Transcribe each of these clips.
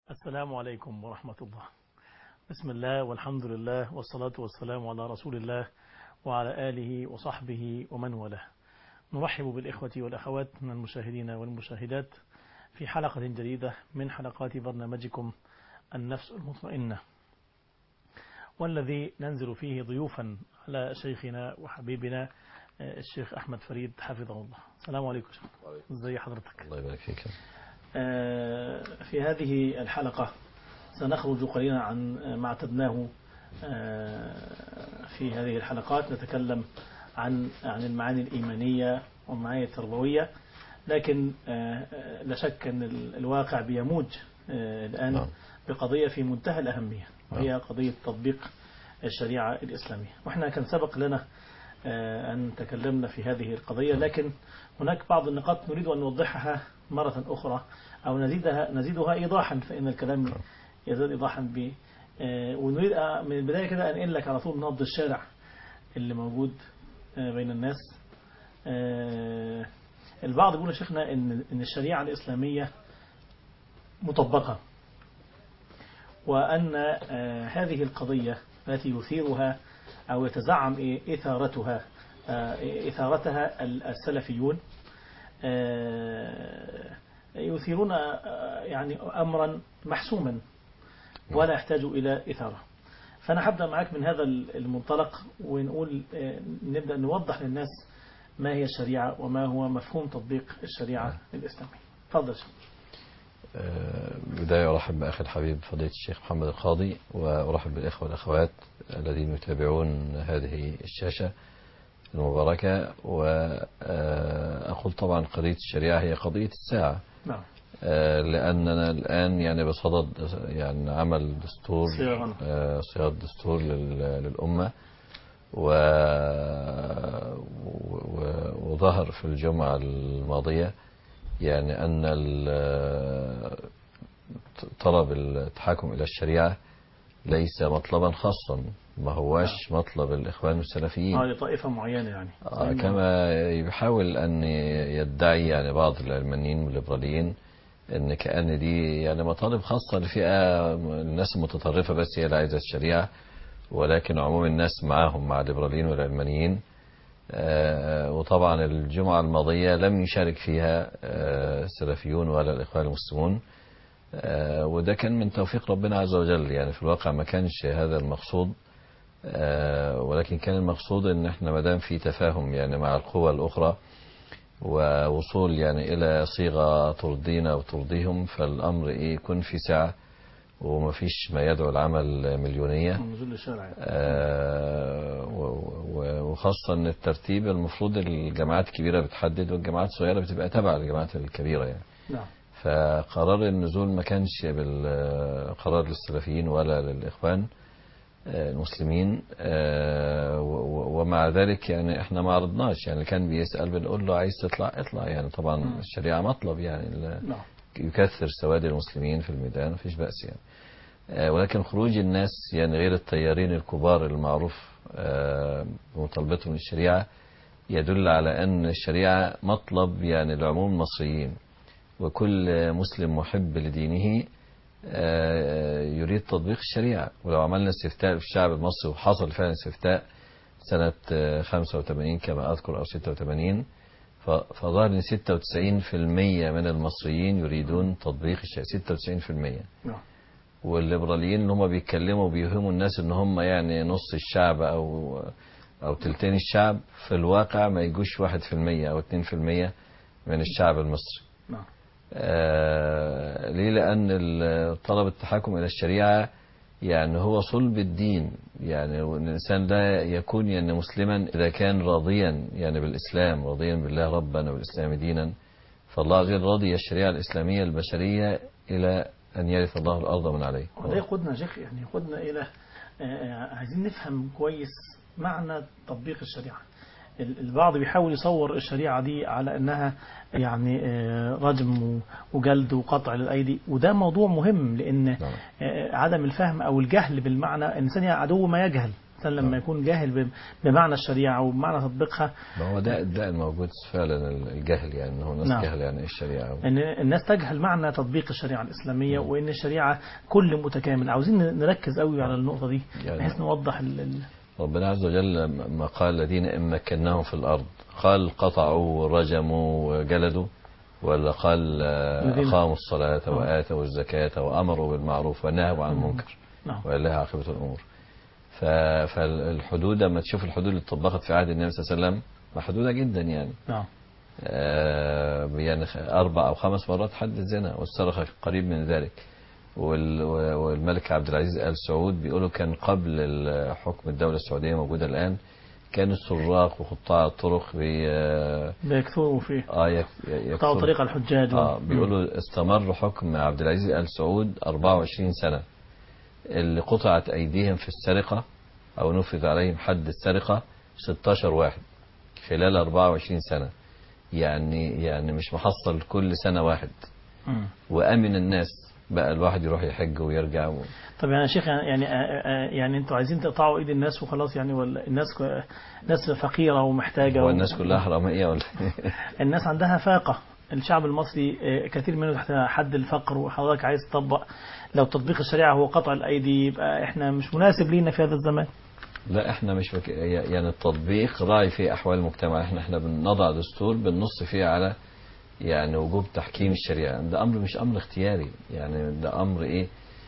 السلام عليكم ورحمة الله بسم الله والحمد لله والصلاة والسلام على رسول الله وعلى آله وصحبه ومن والاه نرحب بالإخوة والأخوات من المشاهدين والمشاهدات في حلقة جديدة من حلقات برنامجكم النفس المطمئنة والذي ننزل فيه ضيوفا على شيخنا وحبيبنا الشيخ أحمد فريد حفظه الله السلام عليكم شيخ ازي حضرتك الله يبارك فيك في هذه الحلقة سنخرج قليلا عن ما اعتدناه في هذه الحلقات نتكلم عن عن المعاني الإيمانية والمعاني التربوية لكن لا شك أن الواقع بيموج الآن بقضية في منتهى الأهمية وهي قضية تطبيق الشريعة الإسلامية وإحنا كان سبق لنا أن تكلمنا في هذه القضية لكن هناك بعض النقاط نريد أن نوضحها مرة أخرى أو نزيدها نزيدها إيضاحا فإن الكلام يزداد إيضاحا ب ونريد من البداية كده أنقل لك على طول نبض الشارع اللي موجود بين الناس البعض يقول يا شيخنا إن إن الشريعة الإسلامية مطبقة وأن هذه القضية التي يثيرها أو يتزعم إثارتها إثارتها السلفيون يثيرون يعني أمرا محسوما ولا يحتاج إلى إثارة فأنا هبدأ معك من هذا المنطلق ونقول نبدأ نوضح للناس ما هي الشريعة وما هو مفهوم تطبيق الشريعة الإسلامية تفضل شيخ بداية أرحب بأخي الحبيب فضيلة الشيخ محمد القاضي وأرحب بالإخوة والأخوات الذين يتابعون هذه الشاشة المباركة وأقول طبعا قضية الشريعة هي قضية الساعة نعم لأننا الآن يعني بصدد يعني عمل دستور صياغة صياغة دستور للأمة و وظهر في الجمعة الماضية يعني أن طلب التحاكم إلى الشريعة ليس مطلبا خاصا ما هواش مطلب الإخوان السلفيين هذه طائفة معينة يعني آه كما يحاول أن يدعي يعني بعض العلمانيين والليبراليين ان كأن دي يعني مطالب خاصة لفئة الناس المتطرفة بس هي اللي عايزة الشريعة ولكن عموم الناس معاهم مع الليبراليين والعلمانيين آه وطبعا الجمعة الماضية لم يشارك فيها آه السلفيون ولا الإخوان المسلمون آه وده كان من توفيق ربنا عز وجل يعني في الواقع ما كانش هذا المقصود ولكن كان المقصود ان احنا ما دام في تفاهم يعني مع القوى الاخرى ووصول يعني الى صيغه ترضينا وترضيهم فالامر ايه يكون في سعه وما فيش ما يدعو العمل مليونيه نزول الشارع آه وخاصه ان الترتيب المفروض الجامعات الكبيره بتحدد والجامعات الصغيره بتبقى تبع الجامعات الكبيره يعني نعم فقرار النزول ما كانش بالقرار للسلفيين ولا للاخوان المسلمين ومع ذلك يعني احنا ما عرضناش يعني كان بيسأل بنقول له عايز تطلع اطلع يعني طبعا م. الشريعة مطلب يعني نعم يكثر سواد المسلمين في الميدان مفيش بأس يعني ولكن خروج الناس يعني غير التيارين الكبار المعروف بمطالبتهم للشريعة يدل على أن الشريعة مطلب يعني لعموم المصريين وكل مسلم محب لدينه يريد تطبيق الشريعة ولو عملنا استفتاء في الشعب المصري وحصل فعلا استفتاء سنة 85 كما أذكر أو 86 فظهر أن 96% من المصريين يريدون تطبيق الشريعة 96% نعم والليبراليين اللي هم بيتكلموا بيوهموا الناس ان هم يعني نص الشعب او او تلتين الشعب في الواقع ما يجوش 1% او 2% من الشعب المصري نعم آه ليه لأن طلب التحكم إلى الشريعة يعني هو صلب الدين يعني الإنسان لا يكون يعني مسلما إذا كان راضيا يعني بالإسلام راضيا بالله ربا وبالإسلام دينا فالله غير راضي الشريعة الإسلامية البشرية إلى أن يرث الله الأرض من عليه وده يقودنا يا شيخ يعني يقودنا إلى عايزين نفهم كويس معنى تطبيق الشريعة البعض بيحاول يصور الشريعة دي على أنها يعني رجم وجلد وقطع للأيدي وده موضوع مهم لأن عدم الفهم أو الجهل بالمعنى الإنسان عدو ما يجهل الإنسان لما يكون جاهل ب- بمعنى الشريعة وبمعنى تطبيقها ما هو ده ده الموجود فعلا الجهل يعني إن هو ناس نعم. جهل يعني إيه الشريعة ان الناس تجهل معنى تطبيق الشريعه الاسلاميه وان الشريعه كل متكامل عاوزين نركز قوي على النقطه دي يعني- بحيث نوضح ال- ال- ربنا عز وجل ما قال الذين إن مكناهم في الأرض قال قطعوا ورجموا وجلدوا ولا قال آه، الذين- أقاموا الصلاة آه. وآتوا الزكاة وأمروا بالمعروف ونهوا عن مم. المنكر نعم ولله عاقبة الأمور ف- فالحدود لما تشوف الحدود اللي اتطبقت في عهد النبي صلى الله عليه وسلم محدودة جدا يعني نعم آه، يعني خ- أربع أو خمس مرات حد الزنا والسرقة قريب من ذلك وال- والملك عبد العزيز آل سعود بيقولوا كان قبل ال- حكم الدولة السعودية موجودة الآن كانوا السراق وقطاع الطرق بي آه، بيكثروا فيه آه يك- قطعوا يكثر- طريق الحجاج و- آه بيقولوا استمر حكم عبد العزيز آل سعود 24 سنة اللي قطعت أيديهم في السرقة أو نفذ عليهم حد السرقة 16 واحد خلال 24 سنة يعني يعني مش محصل كل سنة واحد مم. وأمن الناس بقى الواحد يروح يحج ويرجع و... طب يعني يا شيخ يعني يعني, آه، آه، يعني انتوا عايزين تقطعوا ايد الناس وخلاص يعني ولا الناس ك- ناس فقيره ومحتاجه هو و- الناس كلها حرامية ولا الناس عندها فاقة الشعب المصري آه، كثير منه تحت حد الفقر وحضرتك عايز تطبق لو تطبيق الشريعة هو قطع الأيدي يبقى احنا مش مناسب لينا في هذا الزمان لا احنا مش بك... يعني التطبيق راعي في احوال المجتمع احنا احنا بنضع دستور بنص فيه على يعني وجوب تحكيم الشريعه ده امر مش امر اختياري يعني ده امر ايه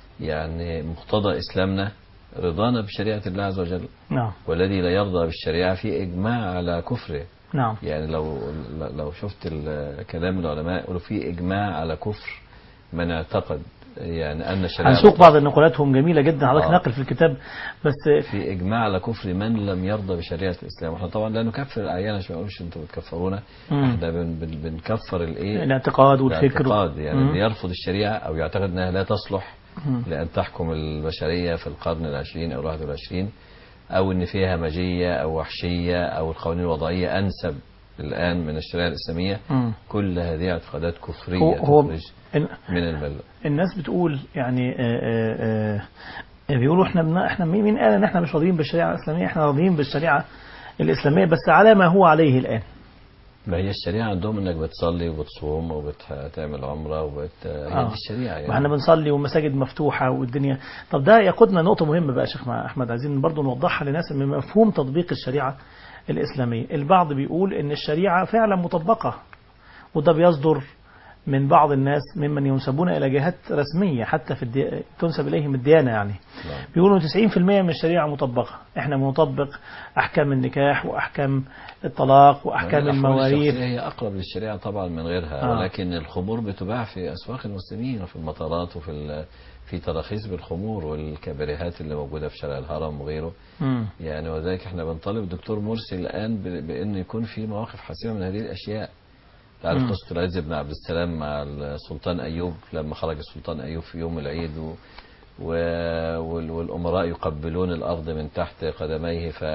يعني مقتضى اسلامنا رضانا بشريعه الله عز وجل نعم والذي لا يرضى بالشريعه في اجماع على كفره نعم يعني لو لو شفت ال- كلام العلماء يقولوا في اجماع على كفر من اعتقد يعني ان الشريعه هنسوق بعض نقولاتهم جميلة جدا حضرتك آه. ناقل في الكتاب بس في اجماع على كفر من لم يرضى بشريعه الاسلام واحنا طبعا لا نكفر الاعيان عشان ما نقولش انتوا بتكفرونا مم. احنا بن بن بنكفر الايه الاعتقاد والفكر الاعتقاد يعني مم. اللي يرفض الشريعه او يعتقد انها لا تصلح مم. لان تحكم البشريه في القرن العشرين او الواحد والعشرين او ان فيها همجيه او وحشيه او القوانين الوضعيه انسب الان من الشريعه الاسلاميه مم. كل هذه اعتقادات كفريه هو, هو تخرج إن- من المله الناس بتقول يعني آه، آه، آه، بيقولوا احنا بنا احنا مين مين قال ان احنا مش راضيين بالشريعه الاسلاميه احنا راضيين بالشريعه الاسلاميه بس على ما هو عليه الان ما هي الشريعه عندهم انك بتصلي وبتصوم وبتعمل عمره وبت... هي آه. دي الشريعه يعني واحنا بنصلي والمساجد مفتوحه والدنيا طب ده يقودنا نقطه مهمه بقى يا شيخ احمد عايزين برضو نوضحها للناس من مفهوم تطبيق الشريعه الاسلاميه البعض بيقول ان الشريعه فعلا مطبقه وده بيصدر من بعض الناس ممن ينسبون الى جهات رسميه حتى في الدي... تنسب اليهم الديانه يعني نعم. بيقولوا 90% من الشريعه مطبقه احنا بنطبق احكام النكاح واحكام الطلاق واحكام الأحوال المواريث الشخصية هي أقرب للشريعة طبعا من غيرها آه. ولكن الخمور بتباع في أسواق المسلمين وفي المطارات وفي ال- في تراخيص بالخمور والكباريهات اللي موجودة في شارع الهرم وغيره مم. يعني وذلك احنا بنطالب الدكتور مرسي الآن ب- بأن يكون في مواقف حاسمة من هذه الأشياء تعرف مم. قصة العز بن عبد السلام مع السلطان أيوب لما خرج السلطان أيوب في يوم العيد و و وال- والأمراء يقبلون الأرض من تحت قدميه ف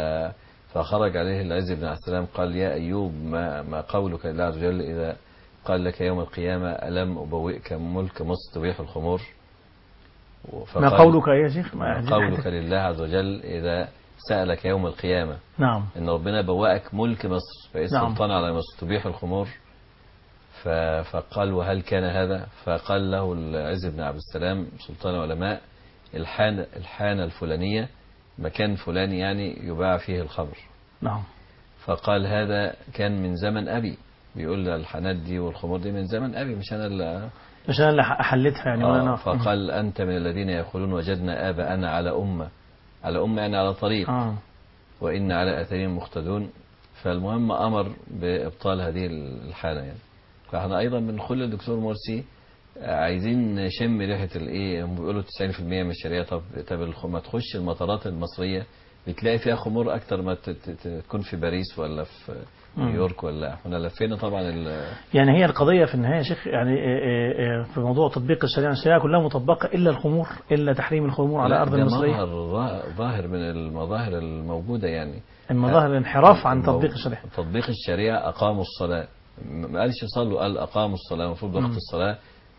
فخرج عليه العز بن عبد السلام قال يا أيوب ما, ما قولك لله عز وجل إذا قال لك يوم القيامة ألم أبوئك ملك مصر تبيح الخمور ما فقال- قولك يا شيخ ما ما عايزين قولك حتة- لله عز وجل إذا سألك يوم القيامة نعم ان ربنا بوأك ملك مصر فإيه نعم. السلطان على مصر تبيح الخمور ف- فقال وهل كان هذا فقال له العز بن عبد السلام سلطان العلماء الحانة الحانة الفلانية مكان فلاني يعني يباع فيه الخمر نعم فقال هذا كان من زمن أبي بيقول الحانات دي والخمور دي من زمن أبي مش أنا اللي مش انا اللي حلتها يعني ولا آه انا فقال أنت من الذين يقولون وجدنا آباءنا على أمة على أمة يعني على طريق اه وإن على أثرهم مقتدون فالمهم أمر بإبطال هذه الحالة يعني فاحنا أيضا بنقول للدكتور مرسي عايزين نشم ريحة الإيه هم بيقولوا 90% من الشريعة طب طب الخ- ما تخش المطارات المصرية بتلاقي فيها خمور أكتر ما ت- ت- ت- تكون في باريس ولا في مم. نيويورك ولا احنا لفينا طبعا ال- يعني هي القضية في النهاية يا شيخ يعني آه، آه، آه، في موضوع تطبيق الشريعة الشريعة كلها مطبقة إلا الخمور إلا تحريم الخمور على لا، أرض ده المصرية مظهر ظا- ظاهر من المظاهر الموجودة يعني المظاهر الانحراف عن المو- تطبيق الشريعة تطبيق الشريعة أقاموا الصلاة ما قالش صلوا قال أقاموا الصلاة المفروض مم. وقت الصلاة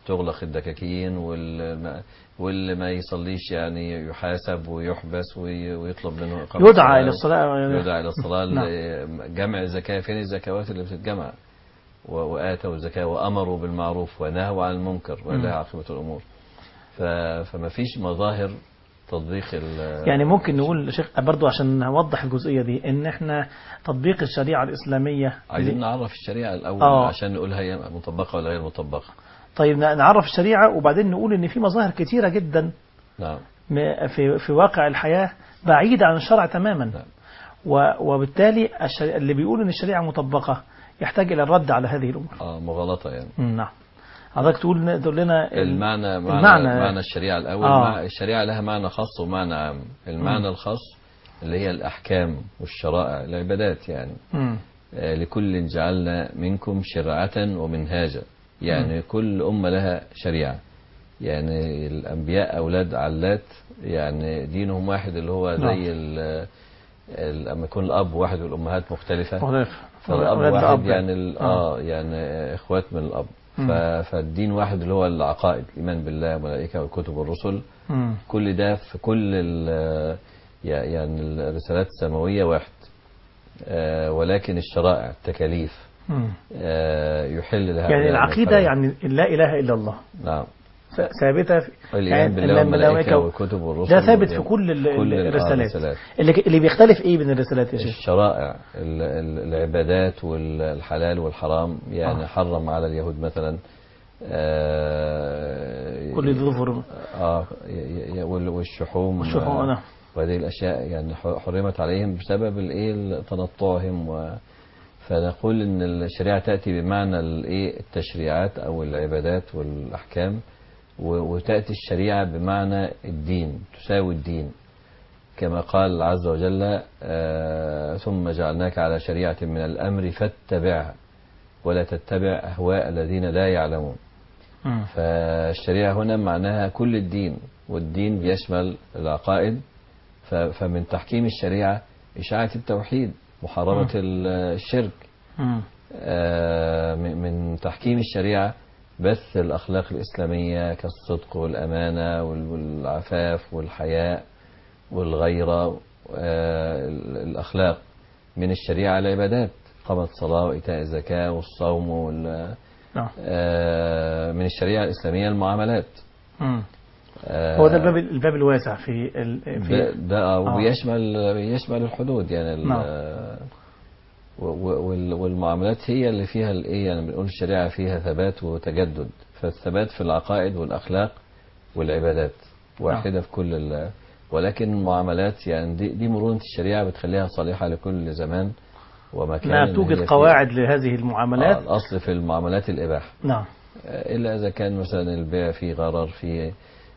تغلق الدكاكين واللي واللي ما يصليش يعني يحاسب ويحبس وي- ويطلب منه إقامة يدعى صلاة. إلى الصلاة يدعى إلى الصلاة نعم. جمع الزكاة فين الزكوات اللي بتتجمع و- وآتوا الزكاة وأمروا بالمعروف ونهوا عن المنكر ولله عاقبة الأمور ف... فما فيش مظاهر تطبيق ال يعني ممكن نقول شيخ برضو عشان نوضح الجزئية دي ان احنا تطبيق الشريعة الإسلامية عايزين نعرف الشريعة الأول آه. عشان نقول هي مطبقة ولا غير مطبقة طيب نعرف الشريعة وبعدين نقول ان في مظاهر كتيرة جدا نعم م- في في واقع الحياة بعيدة عن الشرع تماما نعم. و- وبالتالي الشريعة اللي بيقول ان الشريعة مطبقة يحتاج الى الرد على هذه الامور آه مغالطة يعني مم، نعم حضرتك تقول تقول لنا ال- المعنى معنى, المعنى- معنى الشريعة الأول آه. مع- الشريعة لها معنى خاص ومعنى عام المعنى الخاص اللي هي الأحكام والشرائع العبادات يعني مم. آه، لكل جعلنا منكم شرعة ومنهاجا يعني كل أمة لها شريعة يعني الأنبياء أولاد علات يعني دينهم واحد اللي هو نعم. زي ال- ال- لما يكون الأب واحد والأمهات مختلفة مختلف. فالأب أولاد واحد أب. يعني ال- آه. اه يعني إخوات من الأب مم. ف- فالدين واحد اللي هو العقائد الإيمان بالله والملائكة والكتب والرسل مم. كل ده في كل ال- يعني الرسالات السماوية واحد آه، ولكن الشرائع التكاليف مم. آه، يحل لها يعني بها العقيدة مثلاً. يعني لا إله إلا الله نعم ث- ثابتة في الإيمان يعني بالله والملائكة الملائكة والكتب والرسل ده ثابت في وال- كل ال- كل ال- ال- آه، الرسالات الرسالات. اللي اللي بيختلف ايه بين الرسالات يا شيخ؟ الشرائع ال- ال- العبادات والحلال والحرام يعني آه. حرم على اليهود مثلا آه، كل ذي ظفر اه ي- ي- وال- والشحوم والشحوم، آه، نعم. وهذه الاشياء يعني ح- حرمت عليهم بسبب الايه تنطعهم و فنقول ان الشريعه تاتي بمعنى الايه التشريعات او العبادات والاحكام و- وتاتي الشريعه بمعنى الدين تساوي الدين كما قال عز وجل آه، ثم جعلناك على شريعه من الامر فاتبعها ولا تتبع اهواء الذين لا يعلمون مم. فالشريعة هنا معناها كل الدين والدين بيشمل العقائد ف- فمن تحكيم الشريعة إشاعة التوحيد محاربة ال- الشرك مم. آه، من من تحكيم الشريعة بث الأخلاق الإسلامية كالصدق والأمانة وال- والعفاف والحياء والغيرة آه، ال- الأخلاق من الشريعة العبادات قامت صلاة وإيتاء الزكاة والصوم وال- نعم. آه، من الشريعة الإسلامية المعاملات مم. آه، هو ده الباب الباب الواسع في ال... ده, في ده آه، وبيشمل بيشمل الحدود يعني ال- نعم. و- و- وال- والمعاملات هي اللي فيها الايه يعني بنقول الشريعه فيها ثبات وتجدد فالثبات في العقائد والاخلاق والعبادات واحده في كل ال- ولكن المعاملات يعني دي, دي مرونه الشريعه بتخليها صالحه لكل زمان ومكان انها إن توجد هي فيها- قواعد لهذه آه المعاملات الاصل في المعاملات الاباحه نعم آه، الا اذا كان مثلا البيع فيه غرر فيه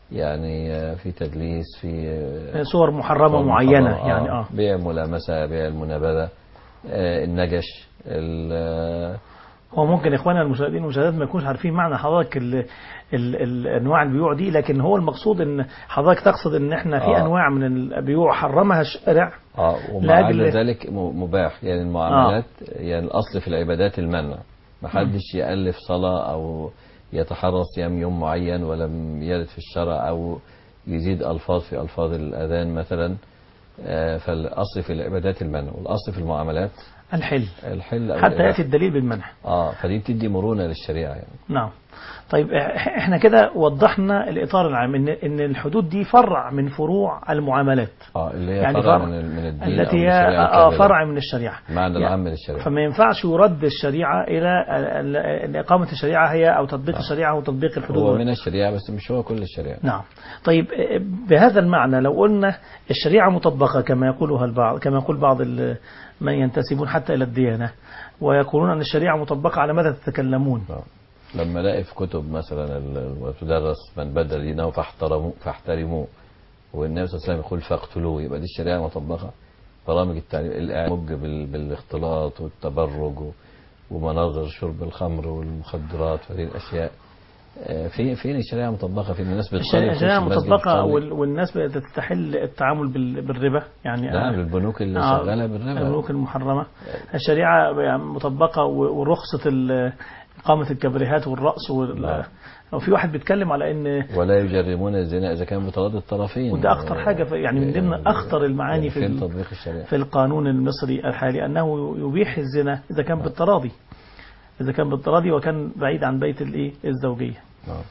يعني آه، في تدليس في آه، صور محرمة طبعاً معينة محرم، يعني اه بيع ملامسة بيع المنابذة آه، النجش ال- آه، هو ممكن اخواننا المشاهدين والمشاهدات ما يكونوش عارفين معنى حضرتك ال ال ال انواع البيوع دي لكن هو المقصود ان حضرتك تقصد ان احنا في آه. انواع من البيوع حرمها الشارع اه ومع لأجل- ذلك م- مباح يعني المعاملات يعني الاصل في العبادات المنع ما حدش يالف صلاه او يتحرى صيام يوم معين ولم يرد في الشرع او يزيد الفاظ في الفاظ الاذان مثلا آه، فالاصل في العبادات المنع والاصل في المعاملات الحل الحل او حتى الإباحة. ياتي الدليل بالمنع اه فدي بتدي مرونه للشريعه يعني نعم طيب إح- احنا كده وضحنا الاطار العام ان ان الحدود دي فرع من فروع المعاملات اه اللي هي يعني فرع فرع من ال- من الدين أو التي من هي الشريعة آه، الكاملة. فرع من الشريعه المعنى يعني العام للشريعة فما ينفعش يرد الشريعة إلى ال- ال- أن إقامة الشريعة هي أو تطبيق الشريعة وتطبيق هو الحدود من الشريعة بس مش هو كل الشريعة نعم طيب آه، بهذا المعنى لو قلنا الشريعة مطبقة كما يقولها البعض كما يقول بعض ال- من ينتسبون حتى إلى الديانة ويقولون أن الشريعة مطبقة على ماذا تتكلمون آه. لما الاقي في كتب مثلا ال- وتدرس من بدل دينه فاحترموه فاحترموه والنبي صلى الله عليه وسلم يقول فاقتلوه يبقى دي الشريعة مطبقة برامج التعليم الإعلام بال- بالاختلاط والتبرج و- ومناظر شرب الخمر والمخدرات وهذه الأشياء آه، في فين الشريعة مطبقة فين الناس بتصلي الشريعة تخش الشريعة المسجد مطبقة تصلي. وال- والناس بتستحل التعامل بال- بالربا يعني نعم البنوك اللي آه، شغالة بالربا البنوك المحرمة الشريعة يعني مطبقة و- ورخصة ال- إقامة الكبريهات والرأس وال... نعم. وفي واحد بيتكلم على إن ولا يجرمون الزنا إذا كان بتراضي الطرفين وده أخطر حاجة في- يعني من ضمن أخطر المعاني في في ال- تطبيق الشريعة في القانون المصري الحالي أنه يبيح الزنا إذا كان بالتراضي إذا كان بالتراضي وكان بعيد عن بيت الإيه الزوجية نعم.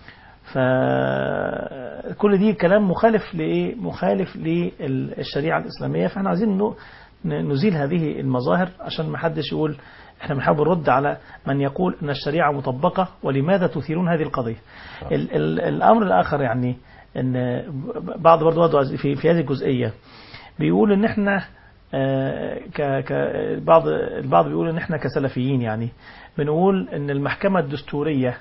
فكل دي كلام مخالف لإيه مخالف للشريعة الإسلامية فإحنا عايزين نو- ن- نزيل هذه المظاهر عشان ما حدش يقول احنا بنحاول نرد على من يقول ان الشريعة مطبقة ولماذا تثيرون هذه القضية ال ال الامر الاخر يعني ان بعض برضه برضه في في هذه الجزئية بيقول ان احنا آه، ك ك بعض البعض بيقول ان احنا كسلفيين يعني بنقول ان المحكمة الدستورية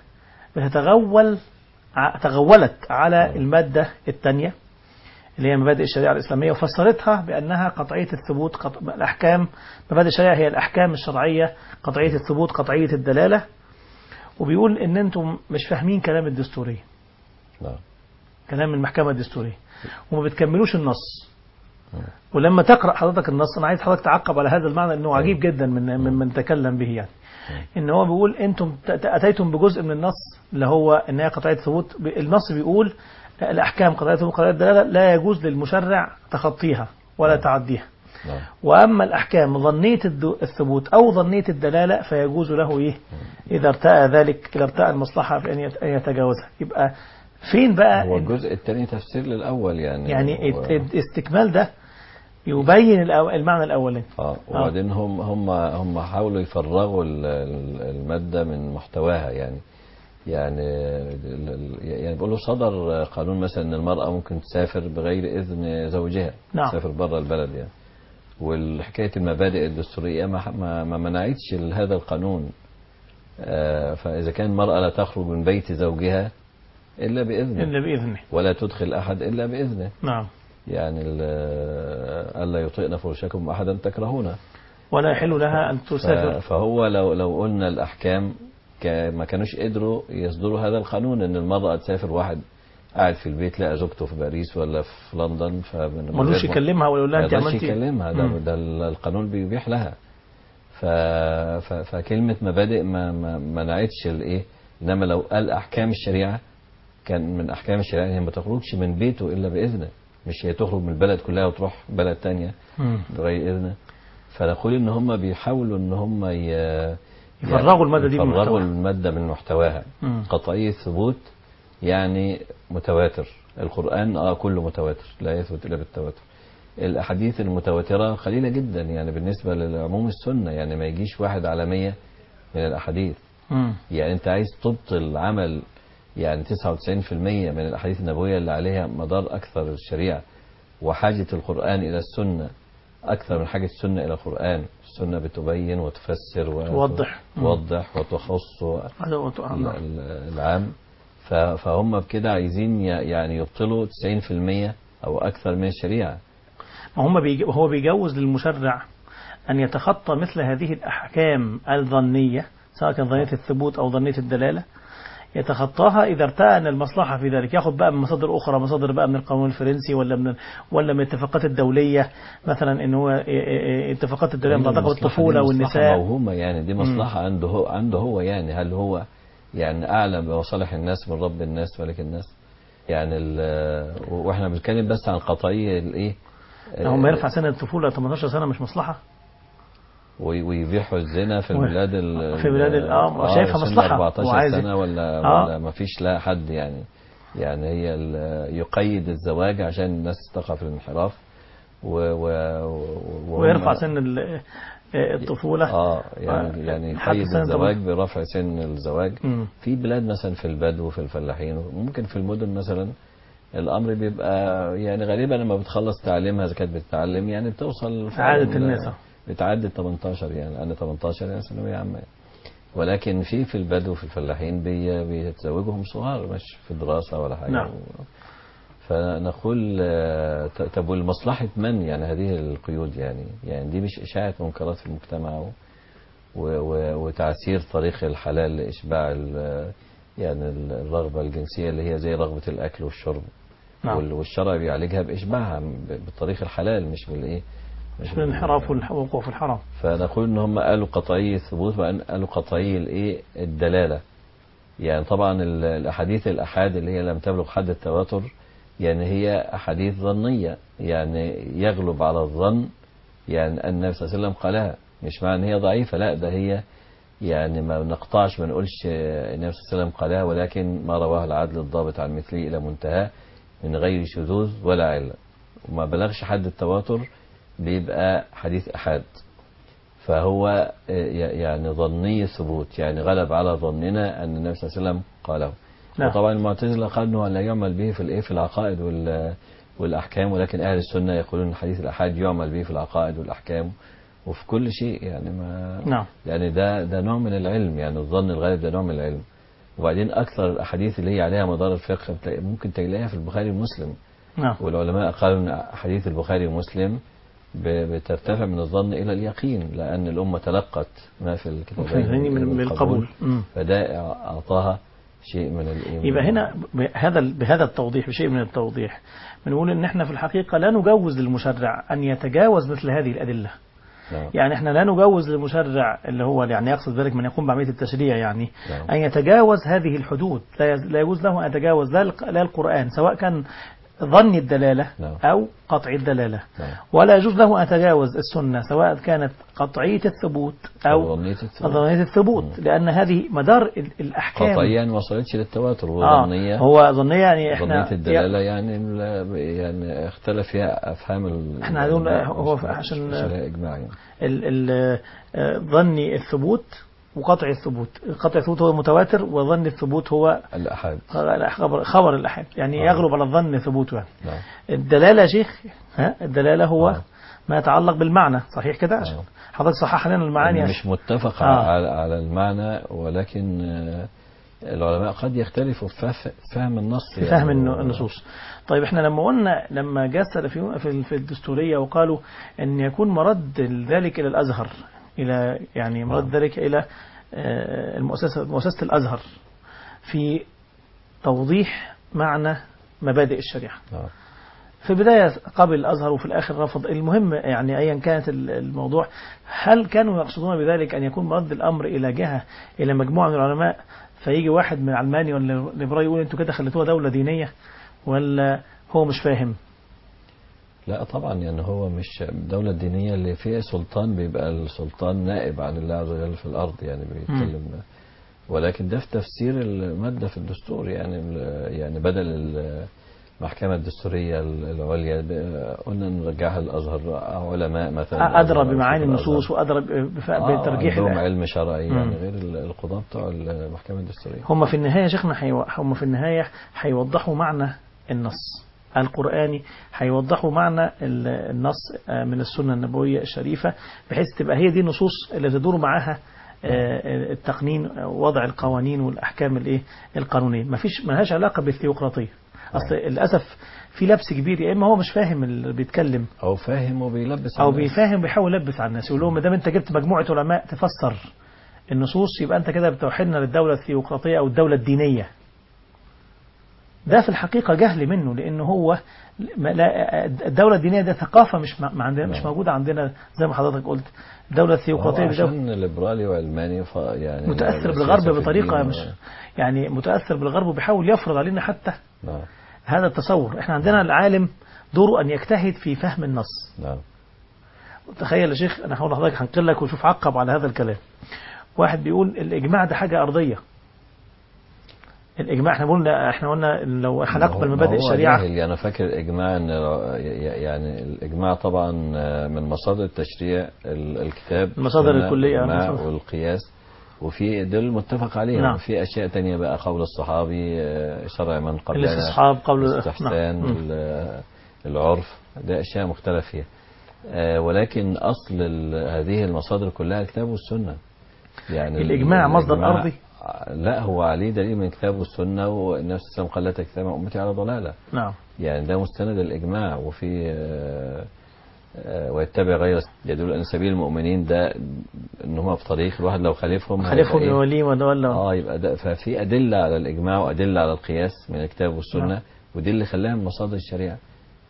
بتتغول ع- تغولت على المادة الثانية اللي هي مبادئ الشريعة الإسلامية وفسرتها بأنها قطعية الثبوت قط... الأحكام مبادئ الشريعة هي الأحكام الشرعية قطعية الثبوت قطعية الدلالة وبيقول إن أنتم مش فاهمين كلام الدستورية نعم. كلام المحكمة الدستورية وما بتكملوش النص ولما تقرأ حضرتك النص أنا عايز حضرتك تعقب على هذا المعنى إنه عجيب جدا من من من تكلم به يعني إن هو بيقول أنتم ت- ت- أتيتم بجزء من النص اللي هو إن هي قطعية ثبوت ب- النص بيقول الأحكام قطعية ثبوت قطعية الدلالة لا يجوز للمشرع تخطيها ولا تعديها نعم. وأما الأحكام ظنية الد- الثبوت أو ظنية الدلالة فيجوز له إيه إذا ارتأى ذلك إذا ارتأى المصلحة في أن يت- أن يتجاوزها يبقى فين بقى هو إن- الجزء الثاني تفسير للأول يعني يعني هو- ات- ات- استكمال ده يبين الأو- المعنى الأولاني اه وبعدين هم هم هم حاولوا يفرغوا ال- ال- الماده من محتواها يعني يعني ال- ال- يعني بيقولوا صدر قانون مثلا ان المراه ممكن تسافر بغير اذن زوجها نعم. تسافر بره البلد يعني والحكايه المبادئ الدستوريه ما ما, ما منعتش هذا القانون آه، فاذا كان المراه لا تخرج من بيت زوجها الا باذنه إلا بإذنه ولا تدخل احد الا باذنه نعم يعني ال- الا يطئن فرشكم احدا تكرهونه ولا يحل لها أن ف- تسافر فهو لو لو قلنا الاحكام ك- ما كانوش قدروا يصدروا هذا القانون ان المراه تسافر واحد قاعد في البيت لقى زوجته في باريس ولا في لندن فمن ملوش يكلمها ولا يقول لها ما أنت يقدرش عملتي يكلمها ده, مم. ده ال- القانون بيبيح لها ف... ف... فكلمة مبادئ ما ما منعتش الايه انما لو قال احكام الشريعة كان من احكام الشريعة هي ما تخرجش من بيته الا باذنه مش هي تخرج من البلد كلها وتروح بلد تانية مم. بغير اذنه فنقول ان هم بيحاولوا ان هم ي... يفرغوا المادة دي من يفرغوا محتواها. المادة من محتواها مم. قطعية ثبوت يعني متواتر القرآن اه كله متواتر لا يثبت إلا بالتواتر الأحاديث المتواترة قليلة جدا يعني بالنسبة لعموم السنة يعني ما يجيش واحد على مية من الأحاديث مم. يعني أنت عايز تبطل عمل يعني 99% من الأحاديث النبوية اللي عليها مدار أكثر الشريعة وحاجة القرآن إلى السنة أكثر من حاجة السنة إلى القرآن السنة بتبين وتفسر توضح. مم. توضح وتخص هذا هو آه، ال- نعم. ال- العام ف- فهم بكده عايزين ي- يعني يبطلوا 90% أو أكثر من الشريعة ما هم بيج... هو بيجوز للمشرع أن يتخطى مثل هذه الأحكام الظنية سواء كان ظنية الثبوت أو ظنية الدلالة يتخطاها إذا ارتأى أن المصلحة في ذلك ياخد بقى من مصادر أخرى مصادر بقى من القانون الفرنسي ولا من ولا من الاتفاقات الدولية مثلا إن هو إيه إيه إيه اتفاقات الدولية متعلقة المصلحة بالطفولة دي مصلحة والنساء موهومة يعني دي مصلحة عنده هو عنده هو يعني هل هو يعني أعلم بمصالح الناس من رب الناس ملك الناس يعني ال- واحنا بنتكلم بس عن قطعية الايه هم يرفع سن الطفولة 18 سنة مش مصلحة وي- ويبيحوا الزنا في و- البلاد ال- في بلاد ال- آه، شايفها سن مصلحة 14 وعايز- سنة ولا آه. ولا ما فيش لا حد يعني يعني هي ال- يقيد الزواج عشان الناس تقع في الانحراف و و وهم- ويرفع سن ال- الطفولة اه يعني يعني حتى يقيد سنة الزواج برفع سن الزواج مم. في بلاد مثلا في البدو في الفلاحين ممكن في المدن مثلا الامر بيبقى يعني غالبا لما بتخلص تعليمها اذا كانت بتتعلم يعني بتوصل فعلاً عادة الناس. بتعدي 18 يعني انا 18 يعني ثانويه عامه يعني. ولكن في في البدو في الفلاحين بي بيتزوجهم صغار مش في دراسه ولا حاجه نعم. فنقول آه، ط- طب والمصلحة من يعني هذه القيود يعني يعني دي مش إشاعة منكرات في المجتمع و و و وتعسير طريق الحلال لإشباع ال- يعني ال- الرغبة الجنسية اللي هي زي رغبة الأكل والشرب نعم. وال- والشرع بيعالجها بإشباعها ب- بالطريق الحلال مش بالإيه مش في الانحراف والوقوع في الحرام فنقول ان هم قالوا قطعي الثبوت وان قالوا قطعي الايه الدلاله يعني طبعا ال- الاحاديث الاحاد اللي هي لم تبلغ حد التواتر يعني هي احاديث ظنيه يعني يغلب على الظن يعني ان النبي صلى الله عليه وسلم قالها مش معنى ان هي ضعيفه لا ده هي يعني ما نقطعش ما نقولش آه، النبي صلى الله عليه وسلم قالها ولكن ما رواه العدل الضابط عن مثله الى منتهى من غير شذوذ ولا علة وما بلغش حد التواتر بيبقى حديث احاد فهو آه، ي- يعني ظني الثبوت يعني غلب على ظننا ان النبي صلى الله عليه وسلم قاله نعم. وطبعا المعتزله قالوا انه لا يعمل به في الايه في العقائد وال والاحكام ولكن اهل السنه يقولون حديث الاحاد يعمل به في العقائد والاحكام وفي كل شيء يعني ما نعم يعني ده ده نوع من العلم يعني الظن الغالب ده نوع من العلم وبعدين اكثر الاحاديث اللي هي عليها مدار الفقه بتلاقي- ممكن تلاقيها في البخاري ومسلم نعم والعلماء قالوا ان احاديث البخاري ومسلم ب- بترتفع من الظن الى اليقين لان الامه تلقت ما في الكتابين فهمني من بالقبول مم. فده اعطاها شيء من الايمان يبقى هنا بهذا بهذا التوضيح بشيء من التوضيح بنقول ان احنا في الحقيقه لا نجوز للمشرع ان يتجاوز مثل هذه الادله نعم. يعني احنا لا نجوز للمشرع اللي هو يعني يقصد ذلك من يقوم بعمليه التشريع يعني نعم. ان يتجاوز هذه الحدود لا يز- لا يجوز له ان يتجاوز لا الق- لا القران سواء كان ظني الدلاله نعم. او قطعي الدلاله نعم. ولا يجوز له ان يتجاوز السنه سواء كانت قطعيه الثبوت او ظنية الثبوت. ظنيه الثبوت لان هذه مدار ال- الاحكام قطعيا ما وصلتش للتواتر اه وظنية هو ظنيه يعني احنا ظنية الدلالة يعني لا- يعني اختلف فيها أفهام ال- إحنا عايزين- العلماء هو مش- عشان- مش عليها إجماع يعني ال- ال- آه، ظني الثبوت وقطع الثبوت قطع الثبوت هو المتواتر وظن الثبوت هو الأحاد خبر خبر الأحد يعني آه. يغلب على الظن ثبوته يعني. نعم الدلالة يا شيخ ها الدلالة هو آه. ما يتعلق بالمعنى صحيح كده عشان آه. حضرتك صحح لنا المعاني يعني يا مش متفق آه. على على المعنى ولكن آه، العلماء قد يختلفوا في فه- فهم النص في فهم الن- النصوص طيب احنا لما قلنا لما جاء السلفيون في في الدستورية وقالوا ان يكون مرد ذلك الى الازهر الى يعني مرد نعم. ذلك الى آه، المؤسسة مؤسسة الازهر في توضيح معنى مبادئ الشريعة نعم. في البداية قبل الأزهر وفي الآخر رفض المهم يعني أيا كانت ال- الموضوع هل كانوا يقصدون بذلك أن يكون مرد الأمر إلى جهة إلى مجموعة من العلماء فيجي واحد من علماني ولا ليبرالي يقول أنتوا كده خليتوها دولة دينية ولا هو مش فاهم لا طبعا يعني هو مش الدولة الدينية اللي فيها سلطان بيبقى السلطان نائب عن الله عز وجل في الأرض يعني بيتكلم ولكن ده في تفسير المادة في الدستور يعني ال- يعني بدل ال- المحكمة الدستورية العليا ب- قلنا نرجعها للأزهر علماء مثلا أدرى الأزهر بمعاني في الأزهر. النصوص وأدرى بف- آه، بترجيح عندهم الأ- علم شرعي مم. يعني غير ال- القضاة بتوع المحكمة الدستورية هم في النهاية يا شيخنا حيو... هم في النهاية هيوضحوا معنى النص القرآني هيوضحوا معنى ال- النص آه، من السنة النبوية الشريفة بحيث تبقى هي دي النصوص اللي تدور معاها آه، التقنين آه، وضع القوانين والأحكام الايه القانونية ما فيش ما لهاش علاقة بالثيوقراطية أصل للأسف في لبس كبير يا إما هو مش فاهم اللي بيتكلم أو فاهم وبيلبس او الناس. بيفهم بيحاول يلبس على الناس يقول لهم ما دام انت جبت مجموعه علماء تفسر النصوص يبقى انت كده بتوحدنا للدوله الثيوقراطيه او الدوله الدينيه ده في الحقيقه جهل منه لان هو ما- لا الدوله الدينيه ده ثقافه مش ما عندنا مش نعم. موجوده عندنا زي ما حضرتك قلت الدوله هو الثيوقراطيه دي دولة عشان ليبرالي وعلماني ف يعني متاثر السياسة بالغرب في بطريقه الدين مش و- يعني متاثر بالغرب وبيحاول يفرض علينا حتى نعم هذا التصور احنا عندنا العالم دوره ان يجتهد في فهم النص نعم تخيل يا شيخ انا هقول لحضرتك هنقل لك وشوف عقب على هذا الكلام واحد بيقول الاجماع ده حاجه ارضيه الاجماع احنا قلنا احنا قلنا لو هنقبل ما هو- مبادئ ما هو الشريعه جاهل يعني فاكر الاجماع ان يعني الاجماع طبعا من مصادر التشريع ال- الكتاب المصادر السنة، الكلية. الاجماع والقياس وفي دول المتفق عليهم نعم. في اشياء تانية بقى قول الصحابي آه، شرع من قبلنا الاستصحاب قول الاستحسان نعم. ال- العرف ده اشياء مختلف فيها آه، ولكن اصل ال- هذه المصادر كلها الكتاب والسنه يعني الإجماع ال- مصدر الإجماع- أرضي؟ لا هو عليه دليل من الكتاب والسنه والنبي صلى الله عليه وسلم قال لا تجتمع امتي على ضلاله نعم يعني ده مستند الاجماع وفي آه، آه، ويتبع غير يدل ان سبيل المؤمنين ده ان هم في طريق الواحد لو خالفهم هيبقى خليفهم إيه؟ يوليهم وتولوا اه يبقى ده ففي ادله على الاجماع وادله على القياس من الكتاب والسنه نعم. ودي اللي خلاها من مصادر الشريعه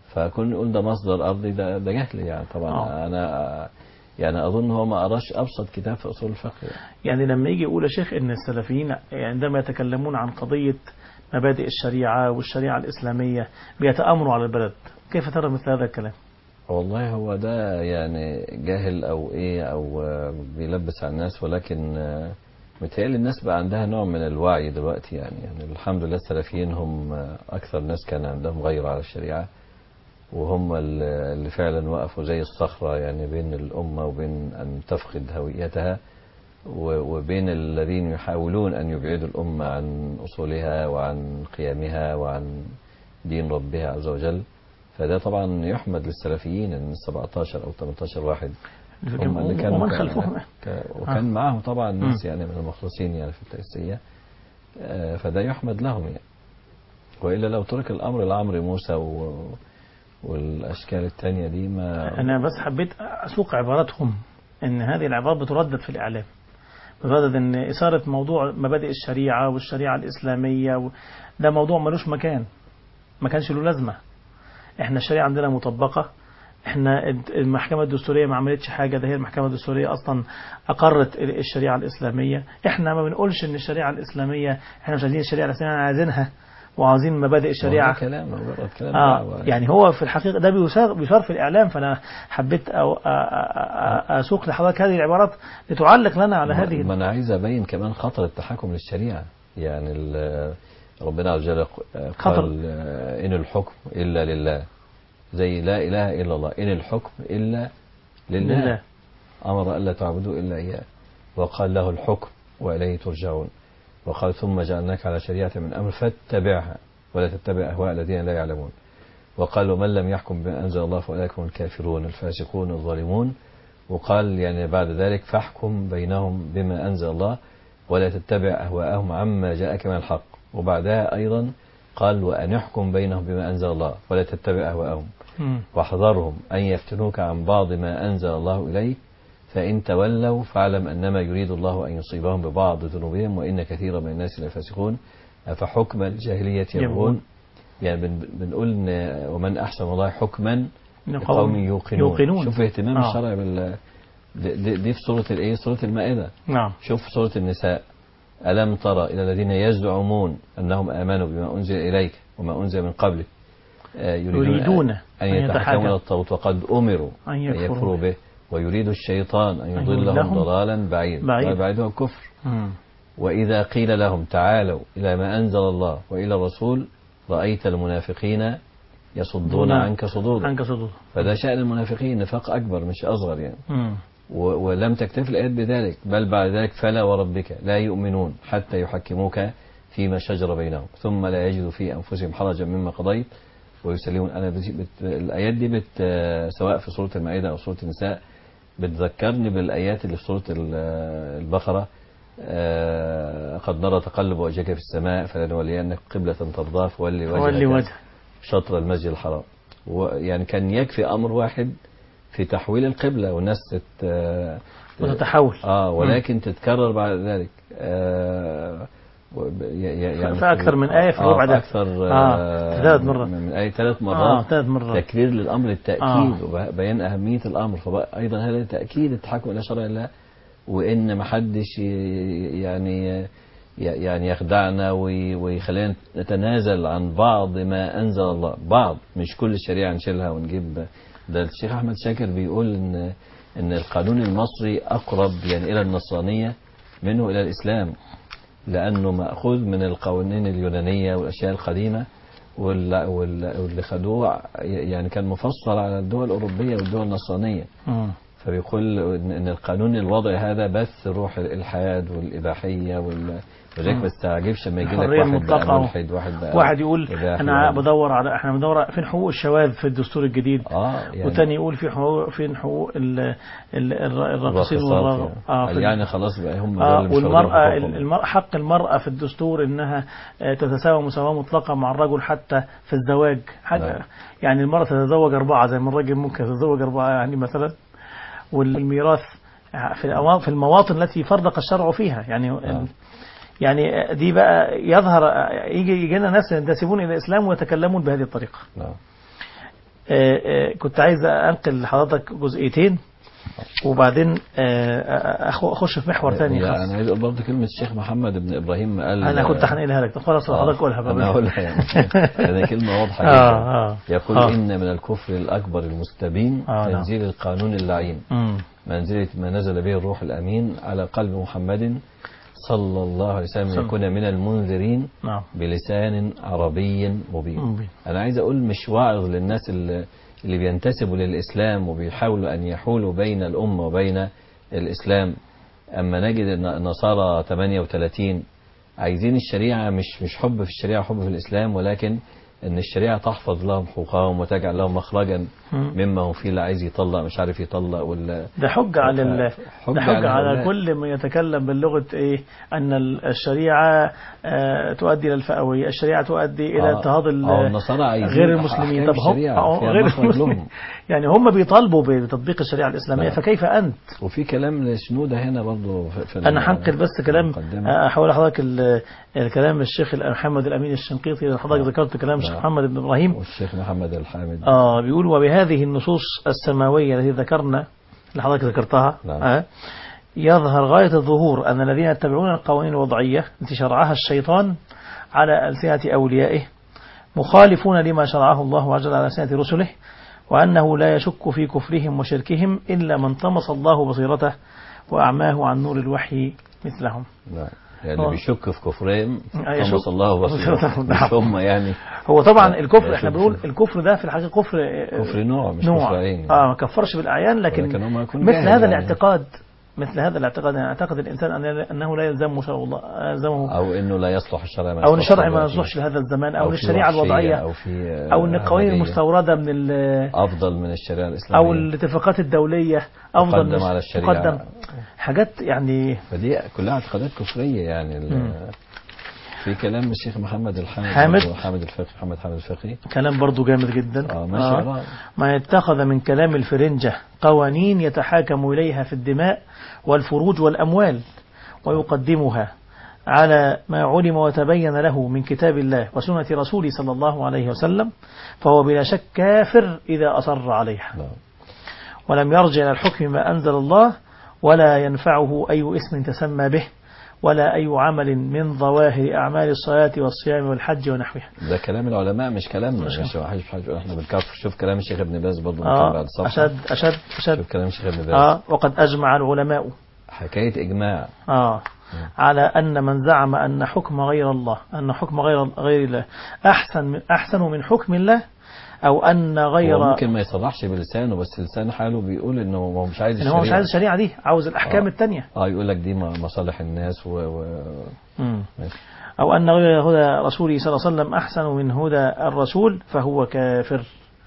فكون نقول ده مصدر ارضي ده ده جهل يعني طبعا آه. انا يعني اظن هو ما قراش ابسط كتاب في اصول الفقه يعني. يعني لما يجي يقول يا شيخ ان السلفيين عندما يتكلمون عن قضية مبادئ الشريعة والشريعة الإسلامية بيتآمروا على البلد كيف ترى مثل هذا الكلام والله هو ده يعني جاهل او ايه او آه، بيلبس على الناس ولكن آه، متهيألي الناس بقى عندها نوع من الوعي دلوقتي يعني يعني الحمد لله السلفيين هم آه، اكثر ناس كان عندهم غيرة على الشريعة وهم ال- اللي فعلا وقفوا زي الصخرة يعني بين الأمة وبين أن تفقد هويتها و- وبين الذين يحاولون أن يبعدوا الأمة عن أصولها وعن قيمها وعن دين ربها عز وجل فده طبعا يحمد للسلفيين ان 17 او 18 واحد هم اللي كانوا ومن ك- خلفهم ك- وكان معاهم طبعا ناس يعني من المخلصين يعني في التأسيسية آه، فده يحمد لهم يعني وإلا لو ترك الأمر لعمرو موسى و... والأشكال التانية دي ما أنا بس حبيت أسوق عباراتهم إن هذه العبارات بتردد في الإعلام بتردد إن إثارة موضوع مبادئ الشريعة والشريعة الإسلامية و... ده موضوع ملوش مكان ما كانش له لازمة إحنا الشريعة عندنا مطبقة احنا المحكمة الدستورية ما عملتش حاجة ده هي المحكمة الدستورية اصلا اقرت الشريعة الاسلامية احنا ما بنقولش ان الشريعة الاسلامية احنا مش عايزين الشريعة الاسلامية احنا عايزينها وعاوزين مبادئ الشريعة ده كلام مجرد كلام اه دعوة. يعني هو في الحقيقة ده بيثار بيثار في الإعلام فأنا حبيت أو أ- أ- أ- أسوق لحضرتك هذه العبارات لتعلق لنا على هذه ما انا عايز ابين كمان خطر التحكم للشريعه يعني ال- ربنا عز وجل خطر. قال آه، ان الحكم الا لله زي لا اله الا الله ان الحكم الا لله, لله. لله. امر الا تعبدوا الا اياه وقال له الحكم واليه ترجعون وقال ثم جعلناك على شريعه من امر فاتبعها ولا تتبع اهواء الذين لا يعلمون وقال ومن لم يحكم بما انزل الله فاولئك هم الكافرون الفاسقون الظالمون وقال يعني بعد ذلك فاحكم بينهم بما أنزل الله ولا تتبع أهواءهم عما جاءك من الحق وبعدها أيضا قال وأن يحكم بينهم بما أنزل الله ولا تتبع أهواءهم مم. واحذرهم أن يفتنوك عن بعض ما أنزل الله إليك فإن تولوا فاعلم أنما يريد الله أن يصيبهم ببعض ذنوبهم وإن كثيرا من الناس لفاسقون أفحكم الجاهلية يبغون. يبغون يعني بن- بنقول إن ومن أحسن الله حكما من لقوم يوقنون يوقنون شوف اهتمام آه. الشرع بال دي, دي دي في سورة الايه سورة المائدة نعم شوف سورة النساء ألم ترى إلى الذين يزعمون أنهم آمنوا بما أنزل إليك وما أنزل من قبلك آه، يريدون أن أن يتحكموا يتحاكموا. إلى الطاغوت وقد أمروا أن أن يكفروا يكفروا به ويريد الشيطان أن أن يضلهم يضلهم ضلالا بعيدا بعيدا. بعيد هو الكفر مم. وإذا قيل لهم تعالوا إلى ما أنزل الله وإلى الرسول رأيت المنافقين يصدون دون- عنك صدودا عنك صدور فده شأن المنافقين نفاق أكبر مش أصغر يعني مم. و- ولم تكتف الآيات بذلك بل بعد ذلك فلا وربك لا يؤمنون حتى يحكموك فيما شجر بينهم ثم لا يجدوا في أنفسهم حرجا مما قضيت ويسلمون أنا بت... بت... الآيات دي بت... سواء في سورة المائدة أو سورة النساء بتذكرني بالآيات اللي في سورة ال- البقرة آه، قد نرى تقلب وجهك في السماء فلنولينك قبلة ترضاها فولي فولي وجهك وجه شطر المسجد الحرام ويعني كان يكفي أمر واحد في تحويل القبلة والناس تت... وتتحول اه ولكن تتكرر بعد ذلك آه و- ي- ي- يعني في أكثر من آية في الربع آه ده. أكثر آه، في ثلاث مرات. من آية ثلاث اه مرات ثلاث مرات تكرير للأمر التأكيد آه. وبيان أهمية الأمر فأيضا هذا تأكيد التحكم إلى شرع الله وإن ما حدش ي- يعني ي- يعني يخدعنا وي- ويخلينا نتنازل عن بعض ما أنزل الله بعض مش كل الشريعة نشيلها ونجيب ده الشيخ أحمد شاكر بيقول إن إن القانون المصري أقرب يعني إلى النصرانية منه إلى الإسلام لأنه مأخوذ من القوانين اليونانية والأشياء القديمة وال- وال- واللي خدوه يعني كان مفصل على الدول الأوروبية والدول النصرانية مم. فبيقول إن إن القانون الوضعي هذا بث روح الإلحاد والإباحية وال ولذلك مم. ما تستعجبش لما يجي لك الحرية واحد المطلقة. بقى ملحد واحد بقى واحد يقول إباحي انا واحد- بدور على احنا بدور فين حقوق الشواذ في الدستور الجديد اه يعني وتاني يقول في حقوق فين حقوق ال- ال- الر- الراقصين الراقصات والراغب يعني, في يعني خلاص بقى هم دول آه اللي مش واخدين والمرأة حقوقهم. المرأة حق المرأة في الدستور انها آه، تتساوى مساواة مطلقة مع الرجل حتى في الزواج حاجة نعم. يعني المرأة تتزوج أربعة زي ما الرجل ممكن يتزوج أربعة يعني مثلا والميراث في الأوا- في المواطن التي فرق الشرع فيها يعني نعم. يعني دي بقى يظهر يجي يجي لنا ناس ينتسبون الى الاسلام ويتكلمون بهذه الطريقه. نعم آه، آه، كنت عايز انقل لحضرتك جزئيتين وبعدين آه، أخ- اخش في محور ثاني لا خاص انا عايز اقول برضه كلمه الشيخ محمد بن ابراهيم قال انا كنت هنقلها لك طب خلاص آه، حضرتك قولها انا بقى هقولها يعني يعني كلمه واضحه آه، جدا آه، يقول آه. ان من الكفر الاكبر المستبين آه، نعم. تنزيل القانون اللعين مم. منزلة ما نزل به الروح الأمين على قلب محمد صلى الله عليه وسلم صلى- يكون من المنذرين نعم بلسان عربي مبين مبين. أنا عايز أقول مش واعظ للناس اللي, اللي بينتسبوا للإسلام وبيحاولوا أن يحولوا بين الأمة وبين الإسلام أما نجد أن النصارى 38 عايزين الشريعة مش مش حب في الشريعة حب في الإسلام ولكن أن الشريعة تحفظ لهم حقوقهم وتجعل لهم مخرجا مم. مما هم فيه اللي عايز يطلق مش عارف يطلق ولا ده حجة على ال... حجة ده حجة على على هؤلاء. كل من يتكلم باللغة إيه أن ال- الشريعة آه، تؤدي إلى الفئوية الشريعة تؤدي إلى آه، اضطهاد ال- آه، النصارى عايزين غير المسلمين أحكام طب هم الشريعة آه، فيها غير مخرج المسلمين لهم. يعني هم بيطالبوا بتطبيق الشريعة الإسلامية نعم. فكيف أنت وفي كلام لشنودة هنا برضو في في أنا هنقل بس كلام المقدمة. آه، أحاول لحضرتك ال- الكلام الشيخ محمد الأمين الشنقيطي لأن حضرتك آه. ذكرت كلام الشيخ نعم. محمد بن إبراهيم والشيخ محمد الحامد آه بيقول وبهذه النصوص السماوية التي ذكرنا اللي حضرتك ذكرتها نعم. آه يظهر غاية الظهور أن الذين يتبعون القوانين الوضعية التي شرعها الشيطان على ألسنة أوليائه مخالفون لما شرعه الله عز وجل على ألسنة رسله وأنه لا يشك في كفرهم وشركهم إلا من طمس الله بصيرته وأعماه عن نور الوحي مثلهم نعم يعني آه. بيشك في كفرهم آه، يشك. طمس الله بصيرته مش هم يعني هو طبعا لا، الكفر لا احنا يشك بنقول فيه. الكفر ده في الحقيقة كفر كفر نوع مش نوع كفر عين اه ما كفرش بالاعيان لكن, ولكن هو ما يكون مثل جاهل هذا يعني. الاعتقاد مثل هذا الاعتقاد يعني اعتقد الانسان أن- انه لا يلزمه شرع الله يلزمه او انه لا يصلح الشرع ما او ان يصلحش الشرع ما دلوقتي. يصلحش لهذا الزمان او أو ان في الشريعه وحشية الوضعيه او في آه، او ان القوانين هدية المستورده من ال- افضل من الشريعه الاسلاميه او الاتفاقات الدوليه افضل تقدم من على الشريعة. تقدم حاجات يعني فدي كلها اعتقادات كفريه يعني ال- مم. في كلام الشيخ محمد الحامد حامد. برضو، حامد الفقي محمد حامد الفقي كلام برضو جامد جدا اه ماشي آه. آه. ما يتخذ من كلام الفرنجة قوانين يتحاكم إليها في الدماء والفروج والأموال ويقدمها على ما علم وتبين له من كتاب الله وسنة رسوله صلى الله عليه وسلم فهو بلا شك كافر إذا أصر عليها نعم. ولم يرجع إلى الحكم ما أنزل الله ولا ينفعه أي اسم تسمى به ولا أي عمل من ظواهر أعمال الصلاة والصيام والحج ونحوها ده كلام العلماء مش كلامنا مش مش واحد حاجة احنا بنكفر شوف كلام الشيخ ابن باز برضه ممكن بعد آه الصفحة أشد أشد أشد شوف كلام الشيخ ابن باز آه وقد أجمع العلماء حكاية إجماع آه على أن من زعم أن حكم غير الله أن حكم غير غير الله أحسن من أحسن من حكم الله أو أن غير هو ممكن ما يصرحش بلسانه بس لسان حاله بيقول إنه هو مش عايز إن هو مش الشريعة. عايز الشريعة دي عاوز الأحكام آه. التانية اه يقول لك دي م- مصالح الناس و... و... مم. ماشي. أو أن غير هدى رسوله صلى الله عليه وسلم أحسن من هدى الرسول فهو كافر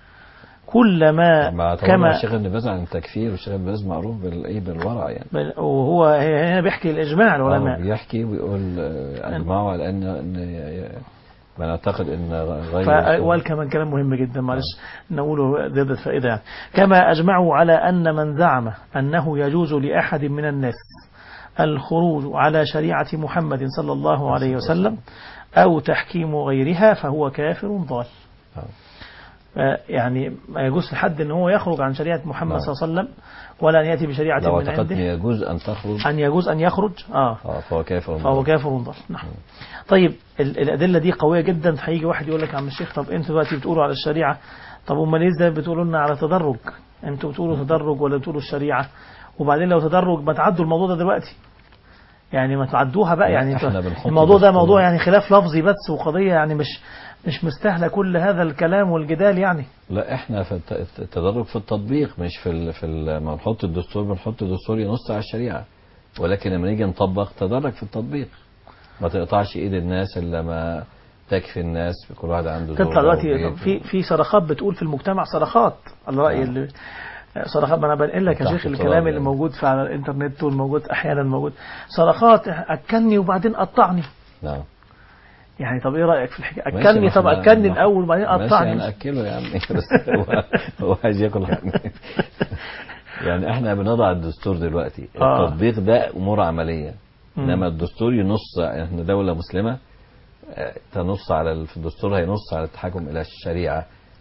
كلما مع طبعا كما الشيخ ابن باز عن التكفير والشيخ ابن باز معروف بالايه بالورع يعني بل- وهو هنا بيحكي الإجماع آه، العلماء بيحكي ويقول آه، اجمعوا على ان ان ما نعتقد ان غير فقال كمان كلام مهم جدا معلش نقوله زيادة فائدة يعني. كما أجمعوا على أن من زعم أنه يجوز لأحد من الناس الخروج على شريعة محمد صلى الله عليه وسلم أو تحكيم غيرها فهو كافر ضال آه. آه، يعني ما يجوز لحد أن هو يخرج عن شريعة محمد نعم. صلى الله عليه وسلم ولا أن يأتي بشريعة لو من اعتقدت ان عنده يجوز ان تخرج أن يجوز أن يخرج آه اه فهو كافر فهو كافر ضال نعم طيب ال- الأدلة دي قوية جدا هيجي واحد يقول لك يا عم الشيخ طب أنتوا دلوقتي بتقولوا على الشريعة طب أمال إيه ازاي بتقولوا لنا على تدرج أنتوا بتقولوا تدرج ولا بتقولوا الشريعة وبعدين لو تدرج ما تعدوا الموضوع ده دلوقتي يعني ما تعدوها بقى لا، يعني إحنا انتوا- بنحط الموضوع ده دستور. موضوع يعني خلاف لفظي بس وقضية يعني مش مش مستاهلة كل هذا الكلام والجدال يعني لا احنا في الت- التدرج في التطبيق مش في ال... في ال... ما نحط الدستور بنحط الدستور ينص على الشريعه ولكن لما نيجي نطبق تدرج في التطبيق ما تقطعش ايد الناس الا ما تكفي الناس كل واحد عنده تطلع زوجة دلوقتي وبيت في في صرخات بتقول في المجتمع صرخات على رأي آه. اللي صرخات ما انا بنقل لك يا تحت شيخ التراب الكلام اللي يعني. موجود في على الانترنت والموجود احيانا موجود صرخات اكلني وبعدين قطعني نعم يعني طب ايه رايك في الحكايه ماشي، اكلني ما طب احنا- اكلني ما- الاول وبعدين ماشي قطعني انا اكله يا عم بس هو هو عايز ياكل حاجة. يعني احنا بنضع الدستور دلوقتي آه. التطبيق ده امور عمليه مم. انما الدستور ينص احنا دوله مسلمه آه، تنص على ال- في الدستور هينص على التحكم الى الشريعه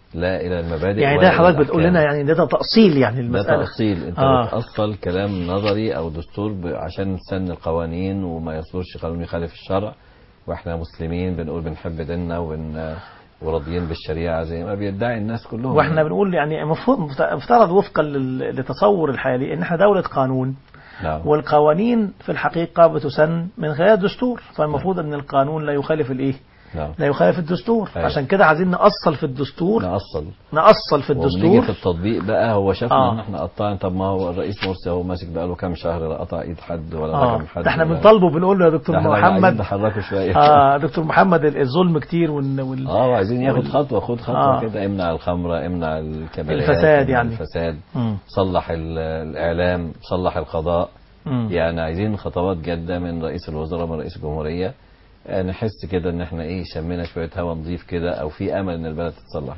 لا الى المبادئ يعني ولا ده حضرتك إلى بتقول لنا الأحكام. يعني ده تأصيل يعني ده المسألة تأصيل انت آه. بتأصل كلام نظري او دستور ب- عشان نسن القوانين وما يصدرش قانون يخالف الشرع واحنا مسلمين بنقول بنحب ديننا وبن وراضيين بالشريعة زي ما بيدعي الناس كلهم واحنا بنقول يعني المفروض مفترض وفقا لل- للتصور الحالي ان احنا دولة قانون نعم والقوانين في الحقيقة بتسن من خلال الدستور فالمفروض ان القانون لا يخالف الايه نعم لا يخالف الدستور أيوة. عشان كده عايزين نأصل في الدستور نأصل نأصل في وبنيجي الدستور في التطبيق بقى هو شافنا آه. ان احنا قطعنا طب ما هو الرئيس مرسي هو ماسك بقى له كام شهر لا قطع ايد حد ولا اه رجم حد ده احنا ولا- بنطالبه بنقول له يا ده دكتور احنا عايزين محمد نحركه شويه اه دكتور محمد ال- الظلم كتير وال, وال... اه وعايزين ياخد وال- خطوه خد خطوه آه. كده امنع الخمره امنع الكباريات الفساد امنع يعني. الفساد مم. صلح ال- الاعلام صلح القضاء مم. يعني عايزين خطوات جاده من رئيس الوزراء من رئيس الجمهوريه آه، نحس كده ان احنا ايه شمينا شويه هوا نظيف كده او في امل ان البلد تتصلح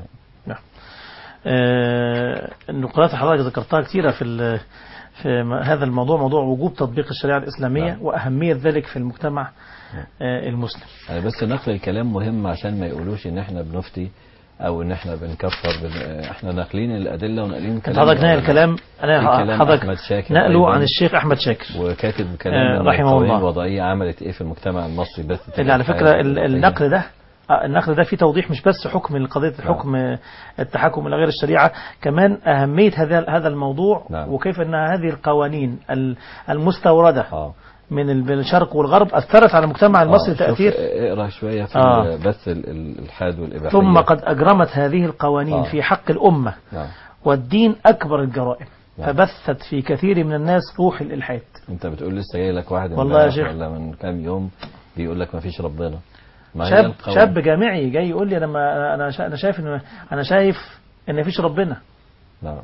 آه، النقاط اللي حضرتك ذكرتها كثيرة في ال- في م- هذا الموضوع موضوع وجوب تطبيق الشريعة الإسلامية نعم. وأهمية ذلك في المجتمع آه، المسلم يعني بس نقل الكلام مهم عشان ما يقولوش ان احنا بنفتي او ان احنا بنكفر بن... آه، احنا ناقلين الادله وناقلين انت كلام حضرتك نقل العلماء. الكلام في أنا كلام حضرتك أحمد شاكر نقله أيضاً. عن الشيخ أحمد شاكر وكاتب آه، كلام من رحمه القوانين الله. الوضعيه عملت ايه في المجتمع المصري بثت اللي على الإلحاد فكرة ال- والوضعية. النقل ده آه، النقل ده فيه توضيح مش بس حكم قضية الحكم آه، التحكم إلى غير الشريعة كمان أهمية هذا هذا الموضوع نعم. وكيف أن هذه القوانين ال- المستوردة اه من ال- من الشرق والغرب أثرت على المجتمع المصري آه، شوف، تأثير اقرا شويه في آه. بث ال- ال- الالحاد والاباحيه ثم قد أجرمت هذه القوانين آه. في حق الأمة نعم والدين أكبر الجرائم نعم. فبثت في كثير من الناس روح الإلحاد انت بتقول لسه جاي لك واحد والله يا امبارح شيخ. ولا من كام يوم بيقول لك ما فيش ربنا ما هي شاب القوانين. شاب جامعي جاي يقول لي أنا ما أنا شا- أنا شايف إن أنا شايف إن مفيش ربنا نعم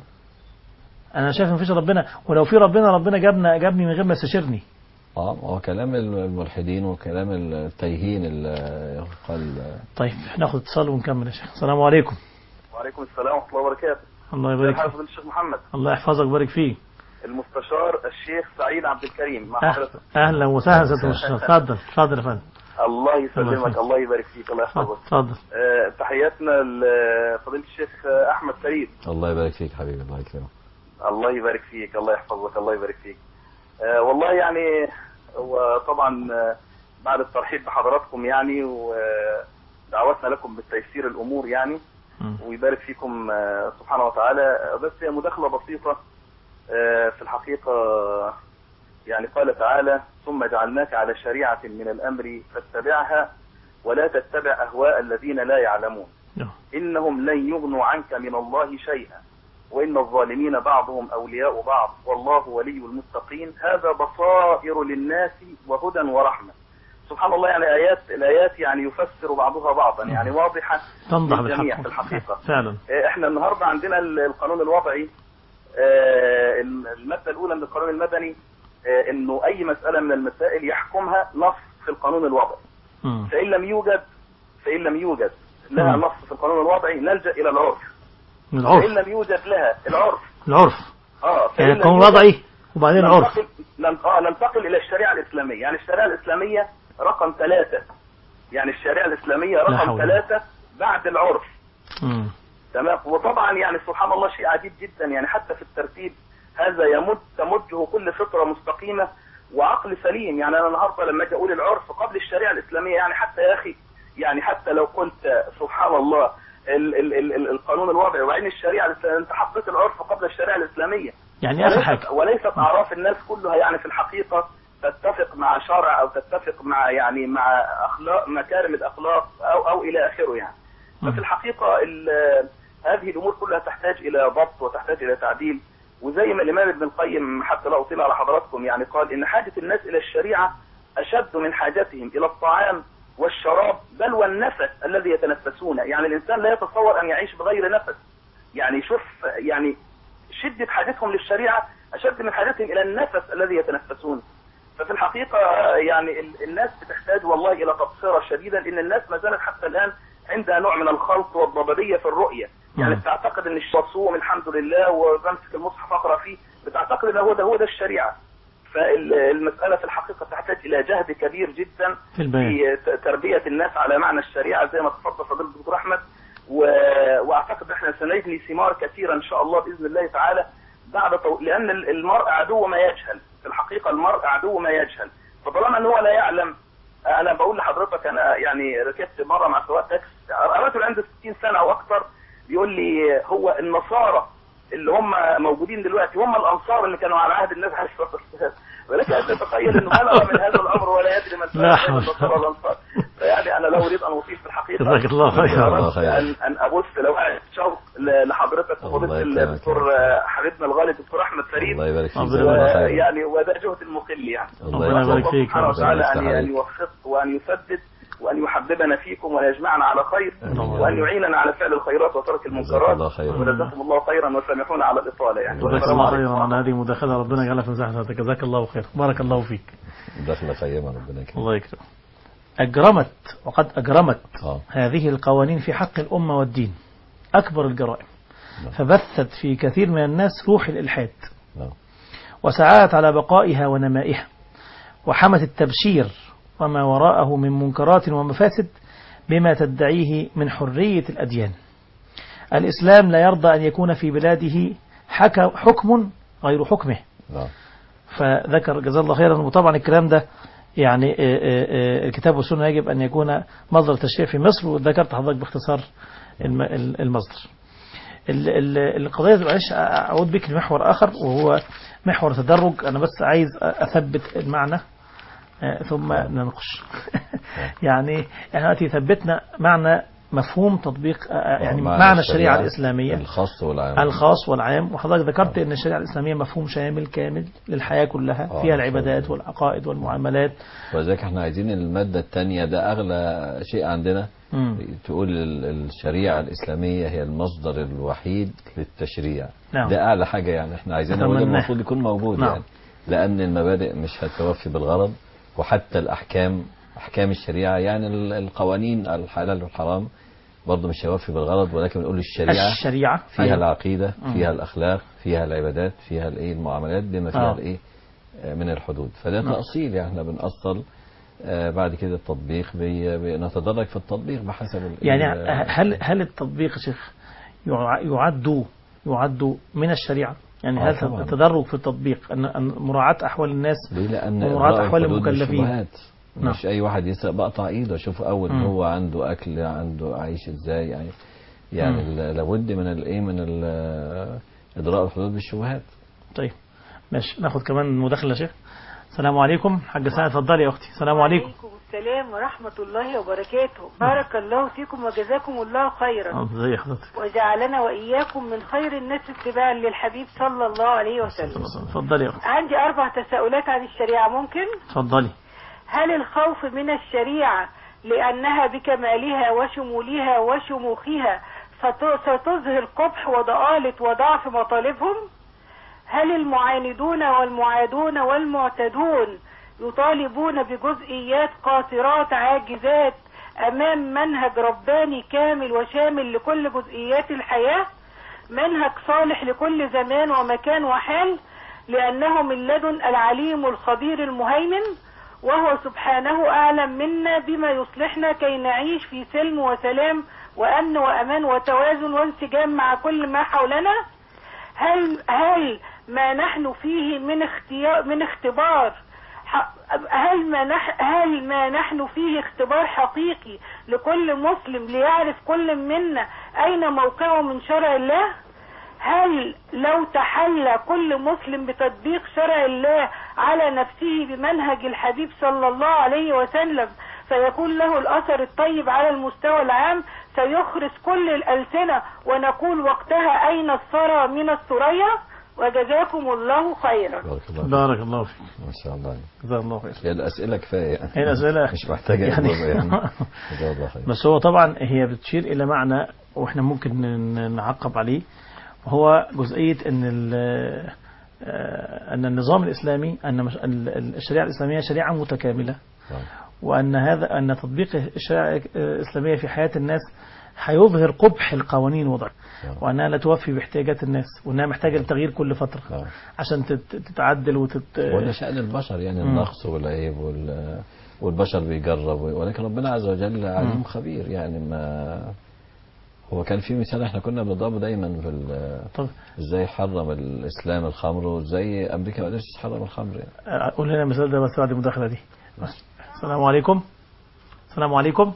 أنا شايف إن مفيش ربنا ولو في ربنا ربنا جابنا جابني من غير ما يستشيرني اه هو كلام الملحدين وكلام التايهين اللي قال طيب ناخد اتصال ونكمل يا شيخ السلام عليكم وعليكم السلام ورحمة الله وبركاته. الله كيف يبارك حال فيك فضيلة الشيخ محمد؟ الله يحفظك ويبارك فيك المستشار الشيخ سعيد عبد الكريم مع أه- حضرتك. اهلا وسهلا سيادة المستشار اتفضل اتفضل يا فندم الله الله يسلمك يخليك. الله يبارك فيك الله اتفضل يحفظك. اتفضل آه، تحياتنا لفضيلة الشيخ آه، أحمد فريد. الله يبارك فيك حبيبي الله يكرمك الله يبارك فيك الله يحفظك الله يبارك فيك. آه، والله يعني هو طبعا آه، بعد الترحيب بحضراتكم يعني ودعوتنا لكم بالتيسير الأمور يعني مم. ويبارك فيكم آه، سبحانه وتعالى آه، بس هي مداخلة بسيطة آه، في الحقيقة يعني قال تعالى ثم جعلناك على شريعة من الأمر فاتبعها ولا تتبع أهواء الذين لا يعلمون نعم. إنهم لن يغنوا عنك من الله شيئا وإن الظالمين بعضهم أولياء بعض والله ولي المتقين هذا بصائر للناس وهدى ورحمة سبحان الله يعني آيات الآيات يعني يفسر بعضها بعضا يعني واضحة تنضح للجميع بالحق في الحقيقة فعلا آه، احنا النهارده عندنا ال- القانون الوضعي آه، المادة الأولى من القانون المدني آه، إنه أي مسألة من المسائل يحكمها نص في القانون الوضعي مم. فإن لم يوجد فإن لم يوجد لها مم. نص في القانون الوضعي نلجأ إلى العرف من فإن العرف لم يوجد لها العرف العرف اه فإن يعني لم القانون يوجد- الوضعي وبعدين العرف ننتقل نن- اه ننتقل إلى الشريعة الإسلامية يعني الشريعة الإسلامية رقم ثلاثة يعني الشريعة الإسلامية لا رقم حول. ثلاثة بعد العرف مم. تمام وطبعا يعني سبحان الله شيء عجيب جدا يعني حتى في الترتيب هذا يمد تمده كل فطره مستقيمه وعقل سليم يعني انا النهارده لما اجي اقول العرف قبل الشريعه الاسلاميه يعني حتى يا اخي يعني حتى لو قلت سبحان الله ال ال ال ال القانون الوضعي وبعدين الشريعه الاسلاميه انت حطيت العرف قبل الشريعه الاسلاميه يعني اخر وليست- حاجه وليست اعراف الناس كلها يعني في الحقيقه تتفق مع شرع او تتفق مع يعني مع اخلاق مكارم الاخلاق او او الى اخره يعني مم. ففي الحقيقه ال- هذه الامور كلها تحتاج الى ضبط وتحتاج الى تعديل وزي ما الامام ابن القيم حتى لا اطيل على حضراتكم يعني قال ان حاجه الناس الى الشريعه اشد من حاجتهم الى الطعام والشراب بل والنفس الذي يتنفسونه يعني الانسان لا يتصور ان يعيش بغير نفس يعني شوف يعني شدة حاجتهم للشريعة أشد من حاجتهم إلى النفس الذي يتنفسونه ففي الحقيقة يعني ال- الناس بتحتاج والله إلى تبصرة شديدة لأن الناس ما زالت حتى الآن عندها نوع من الخلط والضبابية في الرؤية يعني مم. بتعتقد ان الشخصوم الحمد لله وبمسك المصحف اقرا فيه بتعتقد ان هو ده هو ده الشريعه فالمساله في الحقيقه تحتاج الى جهد كبير جدا في البيان في ت- تربيه الناس على معنى الشريعه زي ما تفضل فضيله الدكتور احمد و... واعتقد احنا سنجني ثمار كثيره ان شاء الله باذن الله تعالى بعد طو... لان ال- المرء عدو ما يجهل في الحقيقه المرء عدو ما يجهل فطالما ان هو لا يعلم انا بقول لحضرتك انا يعني ركبت مره مع سواق تاكس رجل عنده 60 سنه او اكثر بيقول لي هو النصارى اللي هم موجودين دلوقتي هم الانصار اللي كانوا على عهد النبي عليه الصلاه والسلام ولكن ان تتخيل انه بلغ من هذا الامر ولا يدري من لا فعل حول. النصارى والانصار يعني انا لا اريد ان اطيل في الحقيقه جزاك الله خيرا. أردت الله خيرا. ان ان ابث لو شوق ل- لحضرتك الله وفضيله يكرمك. الدكتور آه، حبيبنا الغالي الدكتور احمد فريد الله يبارك فيك ربنا جزاك الله خير يعني وده جهد المقل يعني الله ربنا يكرمك. يبارك فيك. سبحانه ربنا وتعالى يفتح ان ان عليك. يوفق وان يسدد وان يحببنا فيكم وان يجمعنا على خير آمين. وان يعيننا على فعل الخيرات وترك جزاك المنكرات الله خير وجزاكم الله خيرا وسامحونا على الاطاله يعني جزاك والسلام الله عليكم خيرا على هذه المداخلة ربنا يجعلها في مساحتك جزاك الله خير بارك الله فيك دخل قيمة ربنا يكرمك الله يكرمك أجرمت وقد أجرمت اه هذه القوانين في حق الأمة والدين أكبر الجرائم نعم. فبثت في كثير من الناس روح الإلحاد نعم وسعت على بقائها ونمائها وحمت التبشير وما وراءه من منكرات ومفاسد بما تدعيه من حرية الأديان الإسلام لا يرضى أن يكون في بلاده حك- حكم غير حكمه نعم فذكر جزاه الله خيرا وطبعا الكلام ده يعني آه، آه، آه، الكتاب والسنة يجب أن يكون مصدر تشريع في مصر وذكرت حضرتك باختصار الم- ال- المصدر ال- ال- القضية معلش أعود بك لمحور آخر وهو محور تدرج أنا بس عايز أثبت المعنى آه، ثم ننقش يعني احنا دلوقتي ثبتنا معنى مفهوم تطبيق آه، آه، يعني معنى الشريعة الإسلامية الخاص والعام الخاص والعام وحضرتك ذكرت ان الشريعه الاسلاميه مفهوم شامل كامل للحياه كلها آه، فيها إن شاء العبادات الله. والعقائد والمعاملات ولذلك احنا عايزين المادة الثانية ده أغلى شيء عندنا مم. تقول ال- الشريعة الإسلامية هي المصدر الوحيد للتشريع نعم. ده أعلى حاجة يعني احنا عايزينه وده أتمناه. المفروض يكون موجود نعم. يعني لأن المبادئ مش هتوفي بالغرض وحتى الأحكام أحكام الشريعة يعني ال- القوانين الحلال والحرام برضه مش هيوفي بالغرض ولكن بنقول الشريعة الشريعه فيها أيوة. العقيدة مم. فيها الأخلاق فيها العبادات فيها الإيه المعاملات بما فيها آه. الإيه آه، من الحدود فده نعم. تأصيل يعني احنا بنأصل آه، بعد كده التطبيق بي- بنتدرج في التطبيق بحسب ال- يعني ال- هل هل التطبيق يا شيخ يع- يعد يعد من الشريعه يعني آه، هل طبعاً. التدرج في التطبيق ان أن مراعاه احوال الناس ليه لأن ومراعاة إلغاء أحوال الحدود المكلفين. بالشبهات. نعم. مش أي واحد يسرق بقطع إيده أشوف أول مم. هو عنده أكل عنده عايش إزاي يعني يعني مم. ال- لابد من الإيه من ال- إدراء الحدود بالشبهات طيب ماشي ناخد كمان مداخله يا شيخ السلام عليكم حاج سعد اتفضلي يا اختي السلام عليكم وعليكم السلام ورحمة الله وبركاته بارك الله فيكم وجزاكم الله خيرا آه، ازي حضرتك وجعلنا وإياكم من خير الناس اتباعا للحبيب صلى الله عليه وسلم اتفضلي يا اختي عندي أربع تساؤلات عن الشريعة ممكن اتفضلي هل الخوف من الشريعة لأنها بكمالها وشمولها وشموخها ست- ستظهر قبح وضآلة وضعف مطالبهم هل المعاندون والمعادون والمعتدون يطالبون بجزئيات قاصرات عاجزات أمام منهج رباني كامل وشامل لكل جزئيات الحياة منهج صالح لكل زمان ومكان وحال لأنه من لدن العليم الخبير المهيمن وهو سبحانه أعلم منا بما يصلحنا كي نعيش في سلم وسلام وأمن وأمان وتوازن وانسجام مع كل ما حولنا هل هل ما نحن فيه من اختيار من اختبار ح- هل ما نح هل ما نحن فيه اختبار حقيقي لكل مسلم ليعرف كل منا أين موقعه من شرع الله؟ هل لو تحلى كل مسلم بتطبيق شرع الله على نفسه بمنهج الحبيب صلى الله عليه وسلم سيكون له الأثر الطيب على المستوى العام سيخرس كل الألسنة ونقول وقتها أين الثرى من الثريا وجزاكم الله خيرا بارك الله فيك. بارك الله فيك ما شاء الله جزاك الله خير هي الأسئلة كفاية يعني هي الأسئلة مش محتاجة يعني- إجابة يعني جزاه الله خير بس هو طبعا هي بتشير إلى معنى وإحنا ممكن ن- نعقب عليه وهو جزئية أن ال- آه، أن النظام الإسلامي أن مش- ال- ال- الشريعة الإسلامية شريعة متكاملة نعم. وأن هذا أن تطبيق الشريعة الإسلامية في حياة الناس هيظهر قبح القوانين وضعها نعم. وأنها لا توفي باحتياجات الناس وأنها محتاجة لتغيير كل فترة نعم. عشان تت- تتعدل وتت وده شأن البشر يعني مم. النقص والعيب وال والبشر بيجرب ولكن ربنا عز وجل عليم خبير يعني ما هو كان في مثال احنا كنا بنضربه دايما في ال- طب ازاي حرم الاسلام الخمر وازاي امريكا ما قدرتش تحرم الخمر يعني. آه، قول لنا المثال ده بس بعد المداخلة دي السلام عليكم السلام عليكم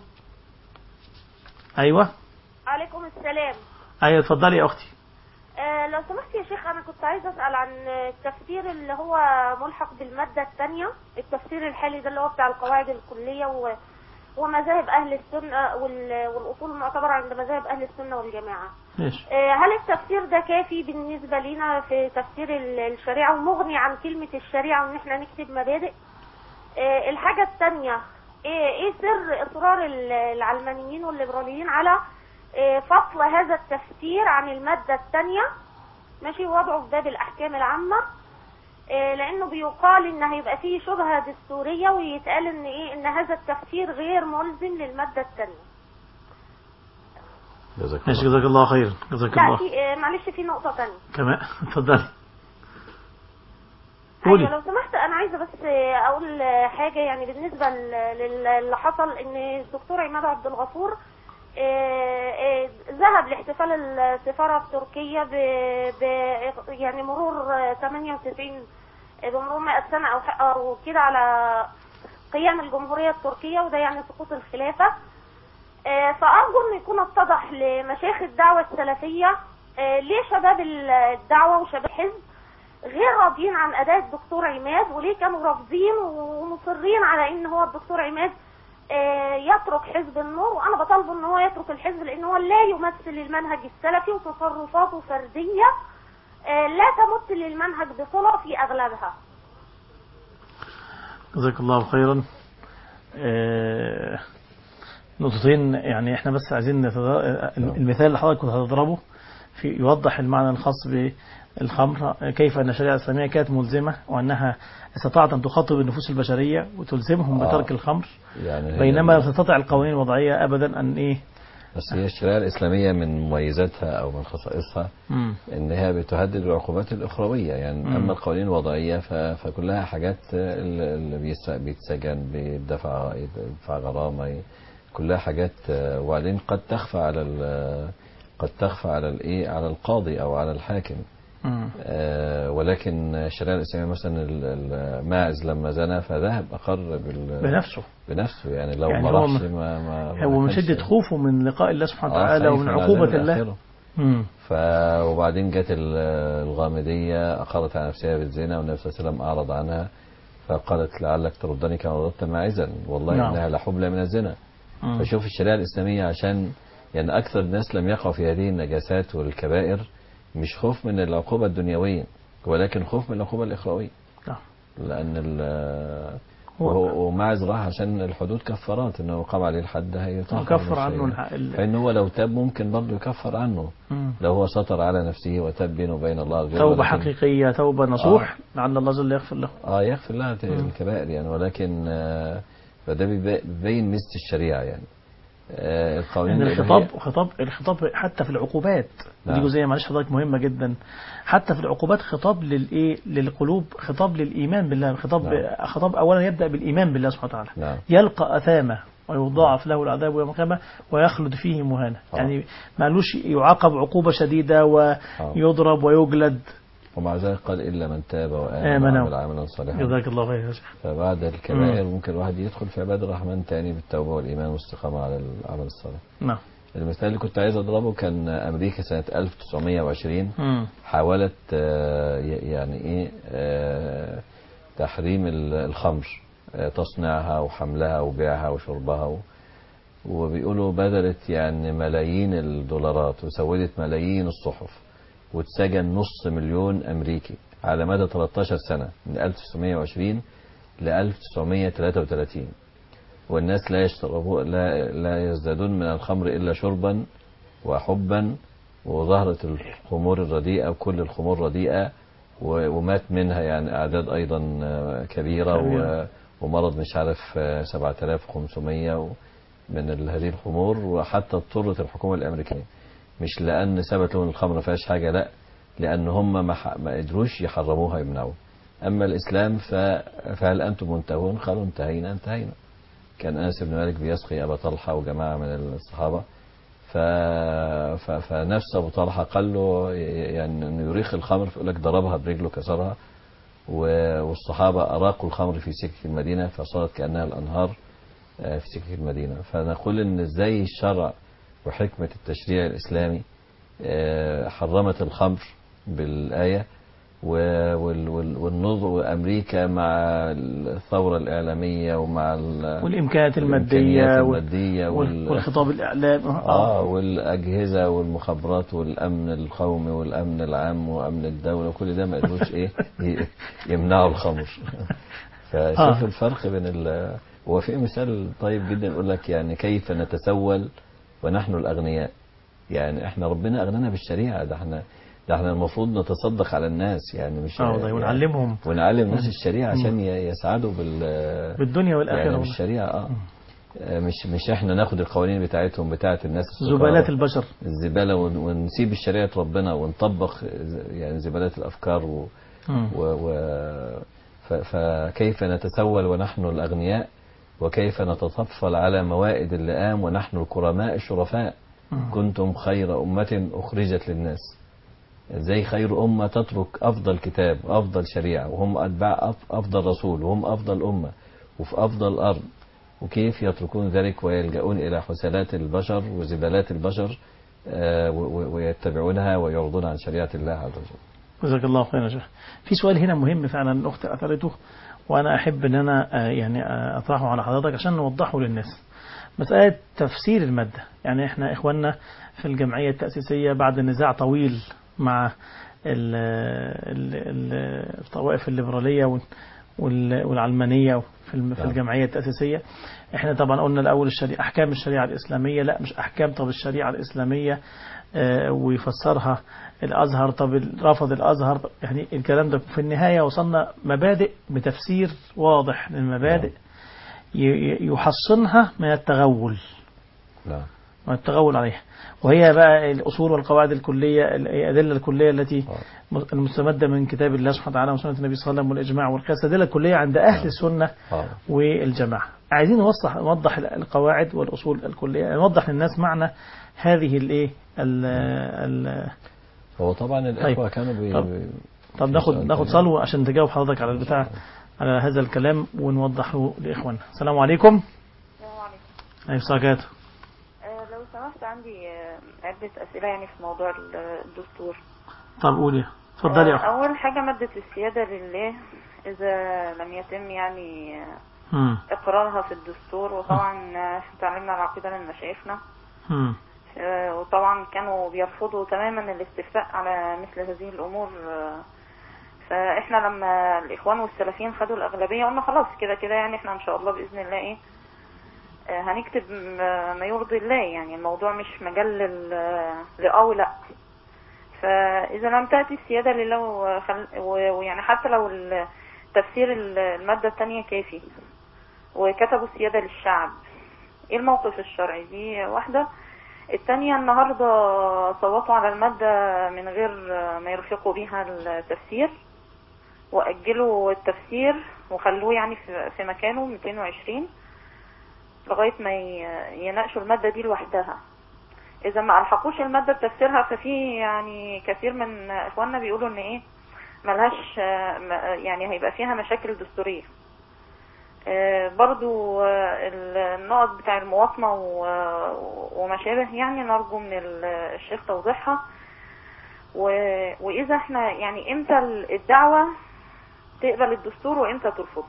أيوة عليكم السلام أيوة اتفضلي يا أختي آه لو سمحت يا شيخ انا كنت عايزه اسال عن التفسير اللي هو ملحق بالماده الثانيه التفسير الحالي ده اللي هو بتاع القواعد الكليه و ومذاهب اهل السنه وال- والاصول المعتبره عند مذاهب اهل السنه والجماعه ماشي آه، هل التفسير ده كافي بالنسبه لنا في تفسير ال- الشريعه ومغني عن كلمه الشريعه وان احنا نكتب مبادئ آه، الحاجه الثانيه ايه إيه سر اصرار ال- العلمانيين والليبراليين على آه، فصل هذا التفسير عن الماده الثانيه ماشي وضعه في باب الاحكام العامه آه، لانه بيقال ان هيبقى فيه شبهه دستوريه ويتقال ان ايه ان هذا التفسير غير ملزم للماده الثانيه جزاك ماشي الله جزاك الله خير جزاك لا الله في آه، معلش في نقطه ثانيه كمان اتفضلي ايوه قولي لو سمحت انا عايزه بس اقول حاجه يعني بالنسبه ل- لل- اللي حصل ان الدكتور عماد عبد الغفور آه، آه، ذهب لاحتفال السفاره التركيه ب ب- يعني مرور آه، 98 آه، بمرور 100 سنه او ح- او كده على قيام الجمهوريه التركيه وده يعني سقوط الخلافه آه، فارجو ان يكون اتضح لمشايخ الدعوه السلفيه آه، ليه شباب الدعوه وشباب الحزب غير راضيين عن اداء الدكتور عماد وليه كانوا رافضين ومصرين على ان هو الدكتور عماد آه، يترك حزب النور وانا بطالبه ان هو يترك الحزب لان هو لا يمثل المنهج السلفي وتصرفاته فرديه آه، لا تمت للمنهج بصله في اغلبها جزاك الله خيرا آه، نقطتين يعني احنا بس عايزين نتض- المثال اللي حضرتك كنت هتضربه في يوضح المعنى الخاص بالخمر كيف ان الشريعه الاسلاميه كانت ملزمه وانها استطاعت ان تخاطب النفوس البشريه وتلزمهم آه. بترك الخمر يعني هي- بينما لا تستطيع القوانين الوضعيه ابدا ان ايه بس هي الشريعه الاسلاميه من مميزاتها او من خصائصها مم. انها بتهدد العقوبات الاخرويه يعني مم. اما القوانين الوضعيه ف- فكلها حاجات اللي بيس- بيتسجن بيدفع يدفع غرامه كلها حاجات وبعدين قد تخفى على ال- قد تخفى على الايه على القاضي او على الحاكم مم. آه، ولكن الشريعه الاسلاميه مثلا ال- الماعز لما زنى فذهب اقر بال بنفسه بنفسه يعني لو يعني ما هو راحش م- ما ما ما هو من كانش- شده خوفه من لقاء الله سبحانه آه، وتعالى خايف ومن من عقوبه عذاب الله الآخرة. مم. ف وبعدين جت ال- الغامدية أقرت على نفسها بالزنا والنبي صلى الله عليه وسلم أعرض عنها فقالت لعلك تردني كما رددت ماعزا والله نعم. إنها لحبلى من الزنا مم. فشوف الشريعة الإسلامية عشان يعني أكثر الناس لم يقعوا في هذه النجاسات والكبائر مش خوف من العقوبة الدنيوية ولكن خوف من العقوبة الإخروية نعم. لأن ال- هو- وهو- وماعز راح عشان الحدود كفارات انه قام عليه الحد هيطهر يكفر مش عنه هي- الح- ال- فإن هو لو تاب ممكن برضه يكفر عنه مم. لو هو سطر على نفسه وتاب بينه وبين الله عز وجل توبة ولكن- حقيقية توبة نصوح لعل الله جل يغفر له اه يغفر لها الكبائر يعني ولكن آه فده بيبي- بيبين ميزة الشريعة يعني آه القوانين ان الإلهية- الخطاب خطاب الخطاب حتى في العقوبات نعم. دي جزئيه معلش حضرتك مهمه جدا حتى في العقوبات خطاب للايه للقلوب خطاب للايمان بالله خطاب نعم. خطاب اولا يبدا بالايمان بالله سبحانه وتعالى نعم يلقى اثامه ويضاعف له العذاب يوم القيامه ويخلد فيه مهانا آه. يعني ما قالوش يعاقب عقوبه شديده ويضرب ويجلد ومع ذلك قال إلا من تاب وآمن آمن. وعمل عملا صالحا جزاك الله خير يا شيخ فبعد الكبائر ممكن الواحد يدخل في عباد الرحمن تاني بالتوبة والإيمان والاستقامة على العمل الصالح نعم المثال اللي كنت عايز أضربه كان أمريكا سنة 1920 مم. حاولت آه، ي- يعني ايه آه، تحريم ال- الخمر آه، تصنيعها وحملها وبيعها وشربها و- وبيقولوا بذلت يعني ملايين الدولارات وسودت ملايين الصحف واتسجن نص مليون امريكي على مدى 13 سنة من 1920 ل 1933 والناس لا يشربوا لا لا يزدادون من الخمر الا شربا وحبا وظهرت الخمور الرديئة وكل الخمور رديئة و- ومات منها يعني أعداد أيضا آه، كبيرة كبيرة. و- ومرض مش عارف آه، 7500 و- من ال- هذه الخمور وحتى اضطرت الحكومة الأمريكية مش لأن ثبت لهم الخمر ما فيهاش حاجة لا لأن هم ما, ح- ما قدروش يحرموها يمنعوها أما الإسلام ف... فهل أنتم منتهون قالوا انتهينا انتهينا كان أنس بن مالك بيسقي أبا طلحة وجماعة من الصحابة ف... ف... فنفس ابو طلحه قال له ي- يعني انه يريخ الخمر فيقول لك ضربها برجله كسرها و- والصحابه اراقوا الخمر في سكك المدينه فصارت كانها الانهار آه، في سكك المدينه فنقول ان ازاي الشرع وحكمه التشريع الاسلامي آه، حرمت الخمر بالايه و- وال- وال- والنظر وامريكا مع الثوره الاعلاميه ومع ال- والإمكانيات الإمكانيات المادية وال- الماديه وال- وال- والخطاب الإعلامي اه والاجهزه والمخابرات والامن القومي والامن العام وامن الدوله وكل ده ما قدروش ايه ي- يمنعوا الخمر فشوف آه. الفرق بين ال هو في مثال طيب جدا يقول لك يعني كيف نتسول ونحن الاغنياء يعني احنا ربنا اغنانا بالشريعه ده احنا ده احنا المفروض نتصدق على الناس يعني مش اه والله يعني ونعلمهم ونعلم الناس الشريعه عشان ي- يسعدوا بال بالدنيا والآخرة يعني والله. بالشريعه اه آه، مش مش احنا ناخد القوانين بتاعتهم بتاعت الناس السكارى. زبالات البشر الزباله ون- ونسيب شريعه ربنا ونطبق يعني زبالات الافكار و مم. و و ف- فكيف نتسول ونحن الاغنياء وكيف نتطفل على موائد اللئام ونحن الكرماء الشرفاء مم. كنتم خير امه اخرجت للناس ازاي خير امه تترك افضل كتاب وافضل شريعه وهم اتباع أف- افضل رسول وهم افضل امه وفي افضل ارض وكيف يتركون ذلك ويلجؤون الى حسنات البشر وزبالات البشر آه، و- و- ويتبعونها ويعرضون عن شريعه الله عز وجل جزاك الله خيرا يا شيخ في سؤال هنا مهم فعلا الأخت أثرته وأنا أحب أن أنا آه، يعني آه، أطرحه على حضرتك عشان نوضحه للناس مسألة تفسير المادة يعني إحنا إخواننا في الجمعية التأسيسية بعد نزاع طويل مع ال- ال- ال- الطوائف الليبرالية وال- وال- والعلمانية في الم- في نعم. الجمعية التأسيسية احنا طبعا قلنا الأول الشريعة أحكام الشريعة الإسلامية لا مش أحكام طب الشريعة الإسلامية آه، ويفسرها الأزهر طب رفض الأزهر يعني الكلام ده في النهاية وصلنا مبادئ بتفسير واضح للمبادئ ي- ي- يحصنها من التغول نعم من التغول عليها وهي بقى الأصول والقواعد الكلية الأدلة الكلية التي آه. المستمدة من كتاب الله سبحانه وتعالى وسنة النبي صلى الله عليه وسلم والإجماع والقياس الأدلة الكلية عند أهل السنة آه. والجماعة عايزين نوضح نوضح القواعد والأصول الكلية نوضح للناس معنى هذه الإيه ال- ال- هو طبعا الاخوه طيب. كانوا بي طب- بي- طب في ناخد سؤال ناخد تاني. صلوة عشان تجاوب حضرتك على البتاع على هذا الكلام ونوضحه لإخواننا السلام عليكم السلام عليكم أيها السلام آه، لو سمحت عندي آه، عدة أسئلة يعني في موضوع ال- الدستور طب قولي اتفضلي يا آه، أخي أول حاجة مادة السيادة لله إذا لم يتم يعني آه، مم. إقرارها في الدستور وطبعا آه، إحنا تعلمنا العقيدة من مشايخنا مم. آه، وطبعا كانوا بيرفضوا تماما الاستفتاء على مثل هذه الأمور آه، فإحنا لما الإخوان والسلفيين خدوا الأغلبية قلنا خلاص كده كده يعني إحنا إن شاء الله بإذن الله إيه آه، هنكتب م- ما يرضي الله يعني الموضوع مش مجال لل- لأه ولا فإذا لم تأتي السيادة لله وخل... و- ويعني حتى لو ال- تفسير ال- المادة الثانية كافي وكتبوا السيادة للشعب ايه الموقف الشرعي دي واحدة التانية النهاردة صوتوا على المادة من غير ما يرفقوا بيها التفسير وأجلوا التفسير وخلوه يعني في في مكانه 220 لغاية ما ي- يناقشوا المادة دي لوحدها إذا ما ألحقوش المادة بتفسيرها ففي يعني كثير من إخواننا بيقولوا إن إيه ملهاش آه، م- يعني هيبقى فيها مشاكل دستورية آه، برضو آه، النقط بتاع المواطنة و- وما شابه يعني نرجو من ال- الشيخ توضيحها و- وإذا احنا يعني امتى الدعوة تقبل الدستور وامتى ترفضه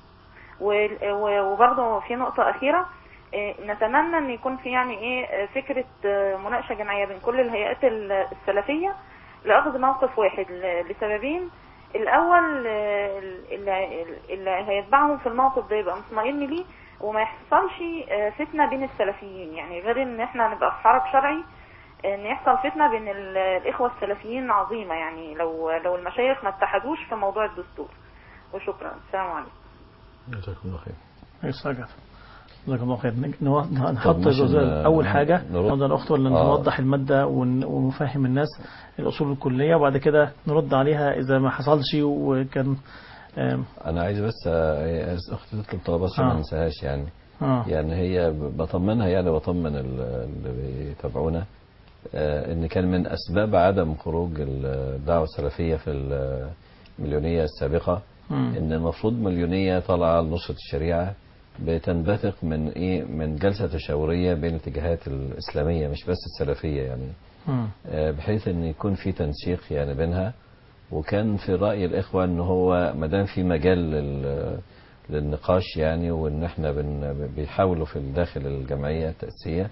و- و- وبرضه في نقطة أخيرة آه، نتمنى ان يكون في يعني ايه آه، فكرة آه، مناقشة جماعية بين كل الهيئات ال- السلفية لأخذ موقف واحد ل- لسببين الأول آه، اللي, اللي هيتبعهم في الموقف ده يبقى مطمئن ليه وما يحصلش آه، فتنة بين السلفيين يعني غير ان احنا نبقى في حرب شرعي ان يحصل فتنة بين ال- الإخوة السلفيين عظيمة يعني لو لو المشايخ ما اتحدوش في موضوع الدستور وشكرا السلام عليكم جزاكم الله خير يسعدك جزاك الله خير نج- نو- نحط ممكن، جزء آه، اول حاجه نرد. نرد الاخت ولا آه. نوضح الماده ون- ونفهم الناس الاصول الكليه وبعد كده نرد عليها اذا ما حصلش وكان آم، انا عايز بس آه، اختي تطلب طلب بس عشان آه. ما انساهاش يعني اه يعني هي بطمنها يعني بطمن ال- اللي بيتابعونا آه، ان كان من اسباب عدم خروج الدعوه السلفيه في المليونيه السابقه مم. ان المفروض مليونيه طالعه لنصره الشريعه بتنبثق من ايه من جلسه تشاوريه بين الاتجاهات الاسلاميه مش بس السلفيه يعني مم. آه، بحيث ان يكون في تنسيق يعني بينها وكان في راي الاخوه ان هو ما دام في مجال لل- للنقاش يعني وان احنا بن بيحاولوا في داخل الجمعيه التاسيسيه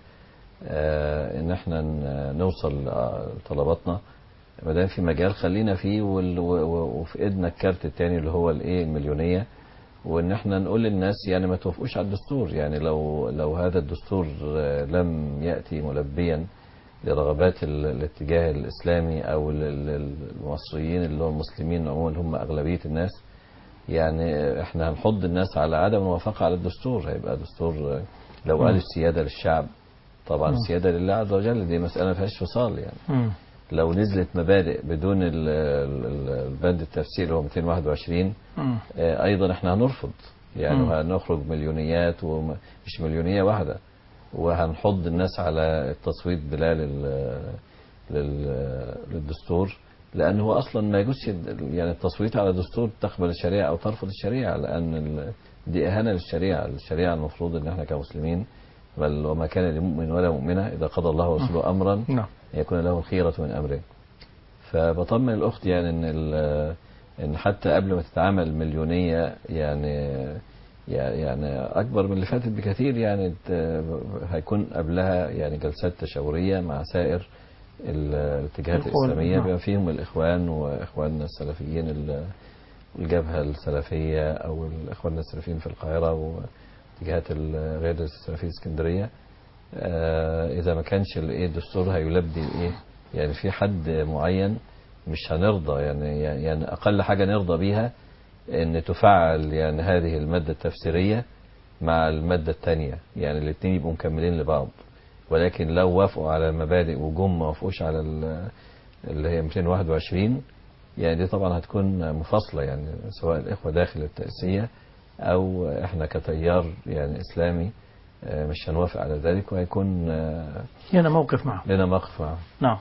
آه، ان احنا ن- نوصل آه، لطلباتنا ما دام في مجال خلينا فيه وال- و- و- وفي ايدنا الكارت التاني اللي هو الايه المليونيه وان احنا نقول للناس يعني ما توافقوش على الدستور يعني لو لو هذا الدستور آه، لم ياتي ملبيا لرغبات ال- الاتجاه الاسلامي او ال- ال- المصريين اللي هم المسلمين عموما اللي هم اغلبيه الناس يعني احنا هنحض الناس على عدم الموافقه على الدستور هيبقى دستور آه، لو قال السياده للشعب طبعا السياده لله عز وجل دي مساله ما فيهاش فصال يعني مم. لو نزلت مبادئ بدون ال- ال- ال- البند التفسيري اللي هو 221 مم. آه، ايضا احنا هنرفض يعني مم. هنخرج مليونيات ومش مليونيه واحده وهنحض الناس على التصويت بلا لل لل- للدستور لان هو اصلا ما يجوزش يعني التصويت على دستور تقبل الشريعه او ترفض الشريعه لان ال- دي اهانه للشريعه الشريعه المفروض ان احنا كمسلمين بل وما كان لمؤمن ولا مؤمنه اذا قضى الله ورسوله امرا نعم يكون له الخيرة من أمره فبطمن الأخت يعني إن ال- إن حتى قبل ما تتعمل مليونية يعني يعني أكبر من اللي فاتت بكثير يعني ت- هيكون قبلها يعني جلسات تشاورية مع سائر ال- الاتجاهات الإخوان، الإسلامية نعم. بما فيهم الإخوان وإخواننا السلفيين ال- الجبهة السلفية أو الإخواننا السلفيين في القاهرة واتجاهات ال- غير السلفية اسكندرية آه، اذا ما كانش الايه الدستور هيلبي الايه يعني في حد معين مش هنرضى يعني يعني اقل حاجه نرضى بيها ان تفعل يعني هذه الماده التفسيريه مع الماده الثانيه يعني الاثنين يبقوا مكملين لبعض ولكن لو وافقوا على مبادئ وجم ما وافقوش على ال- اللي هي 221 يعني دي طبعا هتكون مفاصله يعني سواء الاخوه داخل التاسيسيه او احنا كتيار يعني اسلامي آه، مش هنوافق على ذلك وهيكون آه، هنا موقف معه لنا موقف معه نعم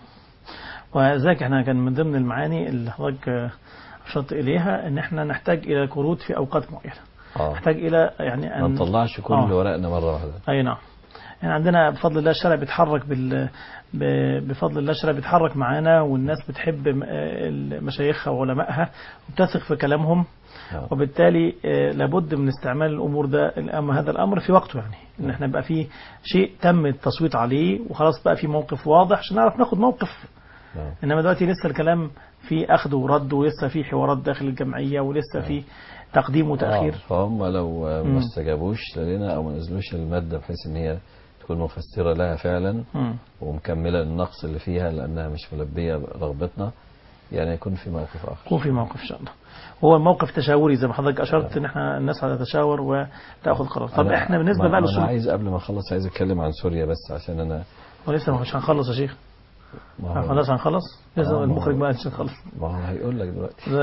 وذلك احنا كان من ضمن المعاني اللي حضرتك آه، أشرت إليها إن احنا نحتاج إلى كروت في أوقات معينة اه نحتاج إلى يعني ما أن نطلعش كل آه. ورقنا مره واحده أي نعم يعني عندنا بفضل الله الشارع بيتحرك بال ب- بفضل الله الشارع بيتحرك معانا والناس بتحب م- آه، مشايخها وعلمائها وبتثق في كلامهم آه. وبالتالي آه، لابد من استعمال الامور ده الأم- هذا الامر في وقته يعني ان احنا بقى في شيء تم التصويت عليه وخلاص بقى في موقف واضح عشان نعرف ناخد موقف نعم. انما دلوقتي لسه الكلام في اخذ ورد ولسه في حوارات داخل الجمعيه ولسه في تقديم وتاخير آه، فهم لو آه، مم. ما استجابوش لنا او ما نزلوش الماده بحيث ان هي تكون مفسره لها فعلا مم. ومكمله النقص اللي فيها لانها مش ملبيه رغبتنا يعني يكون في موقف اخر يكون في موقف ان شاء الله هو موقف تشاوري زي ما حضرتك اشرت ان احنا الناس هتتشاور وتاخذ قرار طب أنا- احنا بالنسبه ما- بقى ما انا للسوري عايز قبل ما اخلص عايز اتكلم عن سوريا بس عشان انا ولسه مش هنخلص يا شيخ ما هو- خلاص هنخلص آه، لسه ما المخرج هو- بقى مش هنخلص ما هو هيقول لك دلوقتي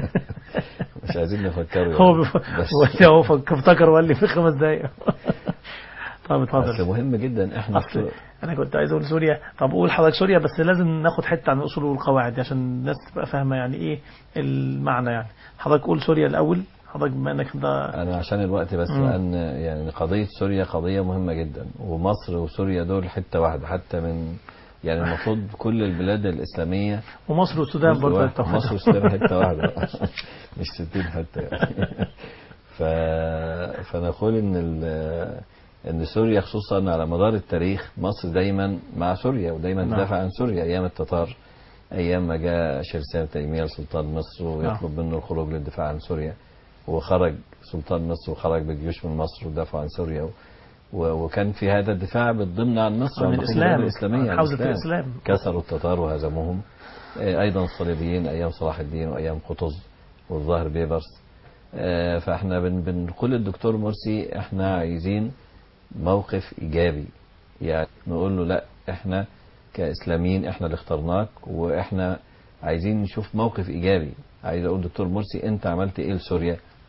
مش عايزين نفكره هو يعني. بف... بس هو فك- افتكر وقال لي في خمس دقايق طب بس اتفضل مهم جدا احنا اصل انا كنت عايز اقول سوريا طب قول حضرتك سوريا بس لازم ناخد حته عن الاصول والقواعد دي عشان الناس تبقى فاهمه يعني ايه المعنى يعني حضرتك قول سوريا الاول حضرتك بما انك ده انا عشان الوقت بس مم. لان يعني قضيه سوريا قضيه مهمه جدا ومصر وسوريا دول حته واحده حتى من يعني المفروض كل البلاد الاسلاميه ومصر والسودان جزء برضه واحد. يتفقوا. مصر والسودان حته واحده مش 60 حته يعني ف... فنقول ان ال... ان سوريا خصوصا على مدار التاريخ مصر دايما مع سوريا ودايما نعم. تدافع عن سوريا ايام التتار ايام ما جاء شرسان تيميه لسلطان مصر ويطلب منه الخروج للدفاع عن سوريا وخرج سلطان مصر وخرج بجيوش من مصر ودافعوا عن سوريا و... و- وكان في هذا الدفاع بالضمن عن مصر عن وعن الاسلام الاسلاميه عن حوزه الاسلام كسروا التتار وهزموهم آه، ايضا الصليبيين ايام صلاح الدين وايام قطز والظاهر بيبرس آه، فاحنا بن بنقول للدكتور مرسي احنا عايزين موقف ايجابي يعني نقول له لا احنا كاسلاميين احنا اللي اخترناك واحنا عايزين نشوف موقف ايجابي عايز اقول دكتور مرسي انت عملت ايه لسوريا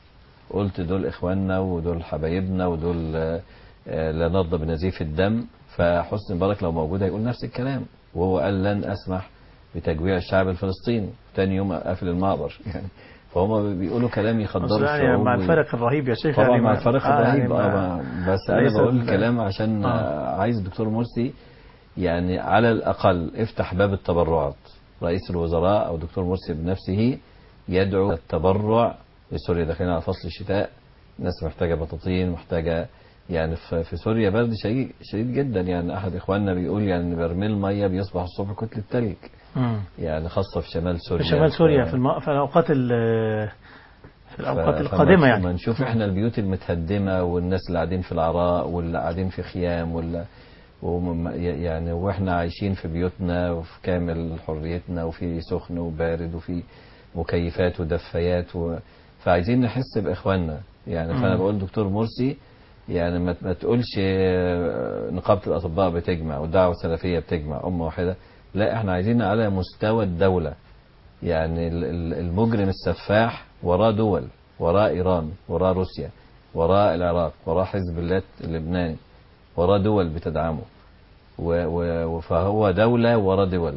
قلت دول إخواننا ودول حبايبنا ودول آه، آه، لا نرضى بنزيف الدم فحسني مبارك لو موجود هيقول نفس الكلام وهو قال لن أسمح بتجويع الشعب الفلسطيني تاني يوم قافل المعبر يعني فهم بيقولوا كلام بس يخدروا يعني الشعوب مع وي- الفرق الرهيب يا شيخ طبعا يعني مع ما- الفرق آه، الرهيب يعني آه ما- ما- بس انا ليس بقول ال- الكلام عشان آه. آه. عايز الدكتور مرسي يعني على الاقل افتح باب التبرعات رئيس الوزراء او دكتور مرسي بنفسه يدعو التبرع لسوريا داخلين على فصل الشتاء الناس محتاجه بطاطين محتاجه يعني في في سوريا برد شديد شديد جدا يعني احد اخواننا بيقول يعني إن برميل ميه بيصبح الصبح كتله ثلج مم. يعني خاصه في شمال سوريا في شمال سوريا ف- في, الم... في الأوقات ال- في الأوقات ف- القادمة فما يعني نشوف احنا البيوت المتهدمه والناس اللي قاعدين في العراء واللي قاعدين في خيام ولا وم- يعني واحنا عايشين في بيوتنا وفي كامل حريتنا وفي سخن وبارد وفي مكيفات ودفايات و... فعايزين نحس باخواننا يعني فانا مم. بقول دكتور مرسي يعني ما ما تقولش آه، نقابه الاطباء بتجمع والدعوه السلفيه بتجمع امه واحده لا احنا عايزين على مستوى الدوله يعني ال- ال- المجرم السفاح وراه دول وراه إيران وراه روسيا وراه العراق وراه حزب الله اللبناني وراه دول بتدعمه و- و- فهو دولة وراه دول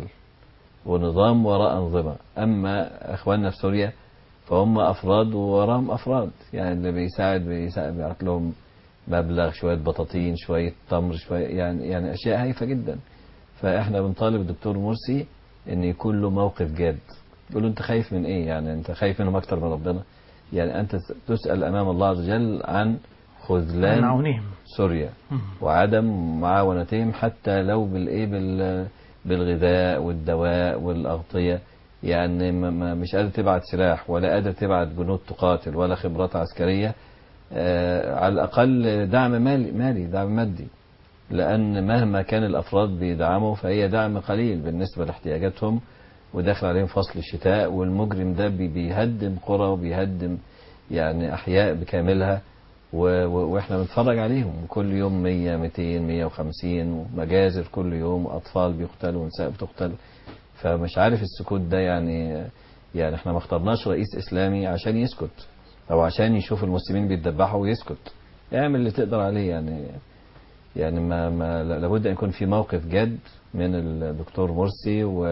ونظام وراء أنظمة أما أخواننا في سوريا فهم أفراد ووراهم أفراد يعني اللي بيساعد بيساعد بيعط لهم مبلغ شوية بطاطين شوية تمر شوية يعني يعني أشياء هايفة جدا فإحنا بنطالب الدكتور مرسي إن يكون له موقف جاد يقول له أنت خايف من إيه يعني أنت خايف منهم أكتر من ربنا يعني أنت تسأل أمام الله عز وجل عن عن خذلان عونهم سوريا مم. وعدم معاونتهم حتى لو بالايه بال بالغذاء والدواء والاغطيه يعني ما- ما- مش قادر تبعت سلاح ولا قادر تبعت جنود تقاتل ولا خبرات عسكريه آه، على الاقل دعم مالي مالي دعم مادي لان مهما كان الافراد بيدعموا فهي دعم قليل بالنسبه لاحتياجاتهم وداخل عليهم فصل الشتاء والمجرم ده بي- بيهدم قرى وبيهدم يعني احياء بكاملها و- و- واحنا بنتفرج عليهم كل يوم 100 200 150 ومجازر كل يوم واطفال بيقتلوا ونساء بتقتل فمش عارف السكوت ده يعني يعني احنا ما اخترناش رئيس اسلامي عشان يسكت او عشان يشوف المسلمين بيتذبحوا ويسكت اعمل اللي تقدر عليه يعني يعني ما, ما لابد ان يكون في موقف جد من الدكتور مرسي و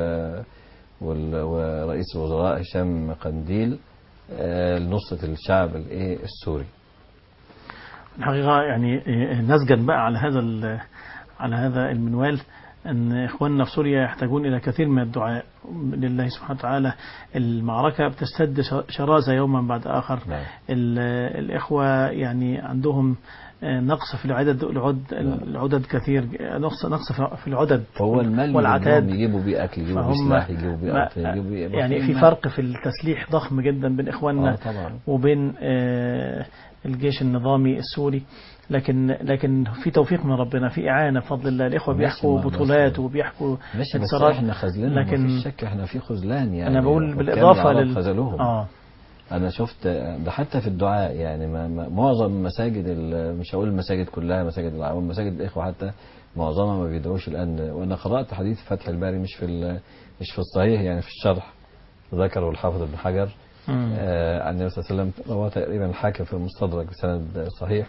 وال- ورئيس الوزراء هشام قنديل آه، لنصرة الشعب الايه السوري الحقيقة يعني إيه، نسجا بقى على هذا ال- على هذا المنوال أن إخواننا في سوريا يحتاجون إلى كثير من الدعاء لله سبحانه وتعالى المعركة بتشتد ش- شراسة يوما بعد آخر نعم. ال- الإخوة يعني عندهم آه، نقص في العدد العد العدد كثير نقص نقص في- في العدد هو المال والعتاد اللي يجيبوا بيه اكل يجيبوا بيه فهم سلاح يجيبوا بيه ما- أكل، يجيبوا بيه يعني في مال. فرق في التسليح ضخم جدا بين إخواننا اه طبعا وبين آه، الجيش النظامي السوري لكن لكن في توفيق من ربنا في إعانة بفضل الله الإخوة ماشي، بيحكوا ما- بطولات ماشي. وبيحكوا ماشي بس انتصارات. احنا خذلانهم لكن- لكن مفيش شك احنا في خذلان يعني أنا بقول حكام بالإضافة العرب لل خذلوهم آه انا شفت ده حتى في الدعاء يعني ما ما معظم مساجد ال- مش هقول المساجد كلها مساجد العوام مساجد الاخوه حتى معظمها ما بيدعوش الان وانا قرات حديث فتح الباري مش في ال- مش في الصحيح يعني في الشرح ذكره الحافظ ابن حجر مم. آه عن النبي صلى الله عليه وسلم رواه تقريبا الحاكم في المستدرك بسند صحيح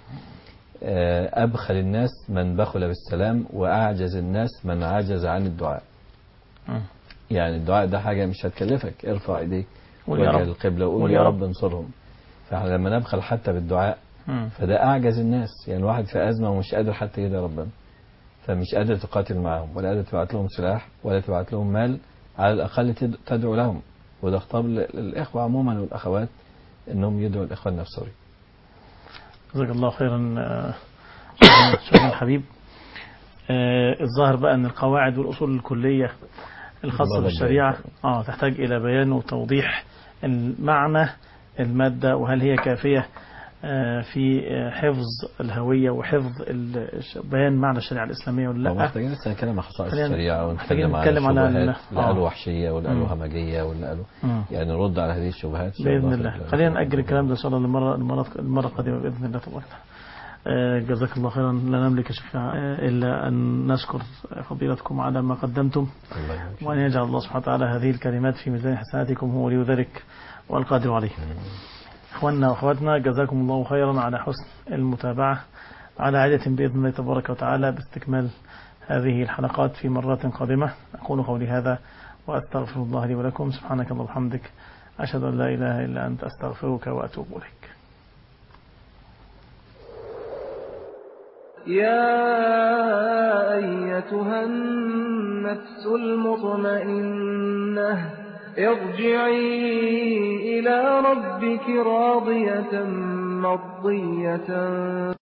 آه أبخل الناس من بخل بالسلام وأعجز الناس من عجز عن الدعاء مم. يعني الدعاء ده حاجة مش هتكلفك ارفع ايديك قول يا وجه رب. القبلة قول وقول يا يا رب. رب انصرهم فاحنا لما نبخل حتى بالدعاء مم. فده أعجز الناس يعني الواحد في أزمة ومش قادر حتى يدعي ربنا فمش قادر تقاتل معهم ولا قادر تبعت لهم سلاح ولا تبعت لهم مال على الأقل تد- تدعو لهم وده خطاب لل- للإخوة عموما والأخوات إنهم يدعوا لإخواننا في سوريا جزاك الله خيرا آه، شكرا حبيب آه، الظاهر بقى أن القواعد والأصول الكلية الخاصة المرة بالشريعة الجاية. آه تحتاج إلى بيان وتوضيح المعنى المادة وهل هي كافية آه، في آه، حفظ الهوية وحفظ ال- بيان معنى الشريعة الإسلامية ولا لو لا محتاجين لسه نتكلم عن خصائص خلينا- الشريعة محتاجين ونتكلم عن نتكلم على ال- الشبهات اللي آه. قالوا وحشية واللي قالوا مم. همجية واللي قالوا مم. يعني نرد على هذه الشبهات إن شاء بإذن في الله ال- خلينا نأجل الكلام ده إن شاء الله للمرة المرة المرة القادمة بإذن الله تبارك وتعالى. آه، جزاك الله خيرا لا نملك يا شيخ آه، إلا أن نشكر فضيلتكم على ما قدمتم الله يبارك وأن يجعل الله سبحانه وتعالى هذه الكلمات في ميزان حسناتكم هو ولي ذلك والقادر عليه إخواننا وأخواتنا جزاكم الله خيرا على حسن المتابعة على عادة بإذن الله تبارك وتعالى باستكمال هذه الحلقات في مرات قادمة أقول قولي هذا وأستغفر الله لي ولكم سبحانك اللهم وبحمدك أشهد أن لا إله إلا أنت أستغفرك وأتوب إليك يا أيتها النفس المطمئنة ارجعي إلى ربك راضية مرضية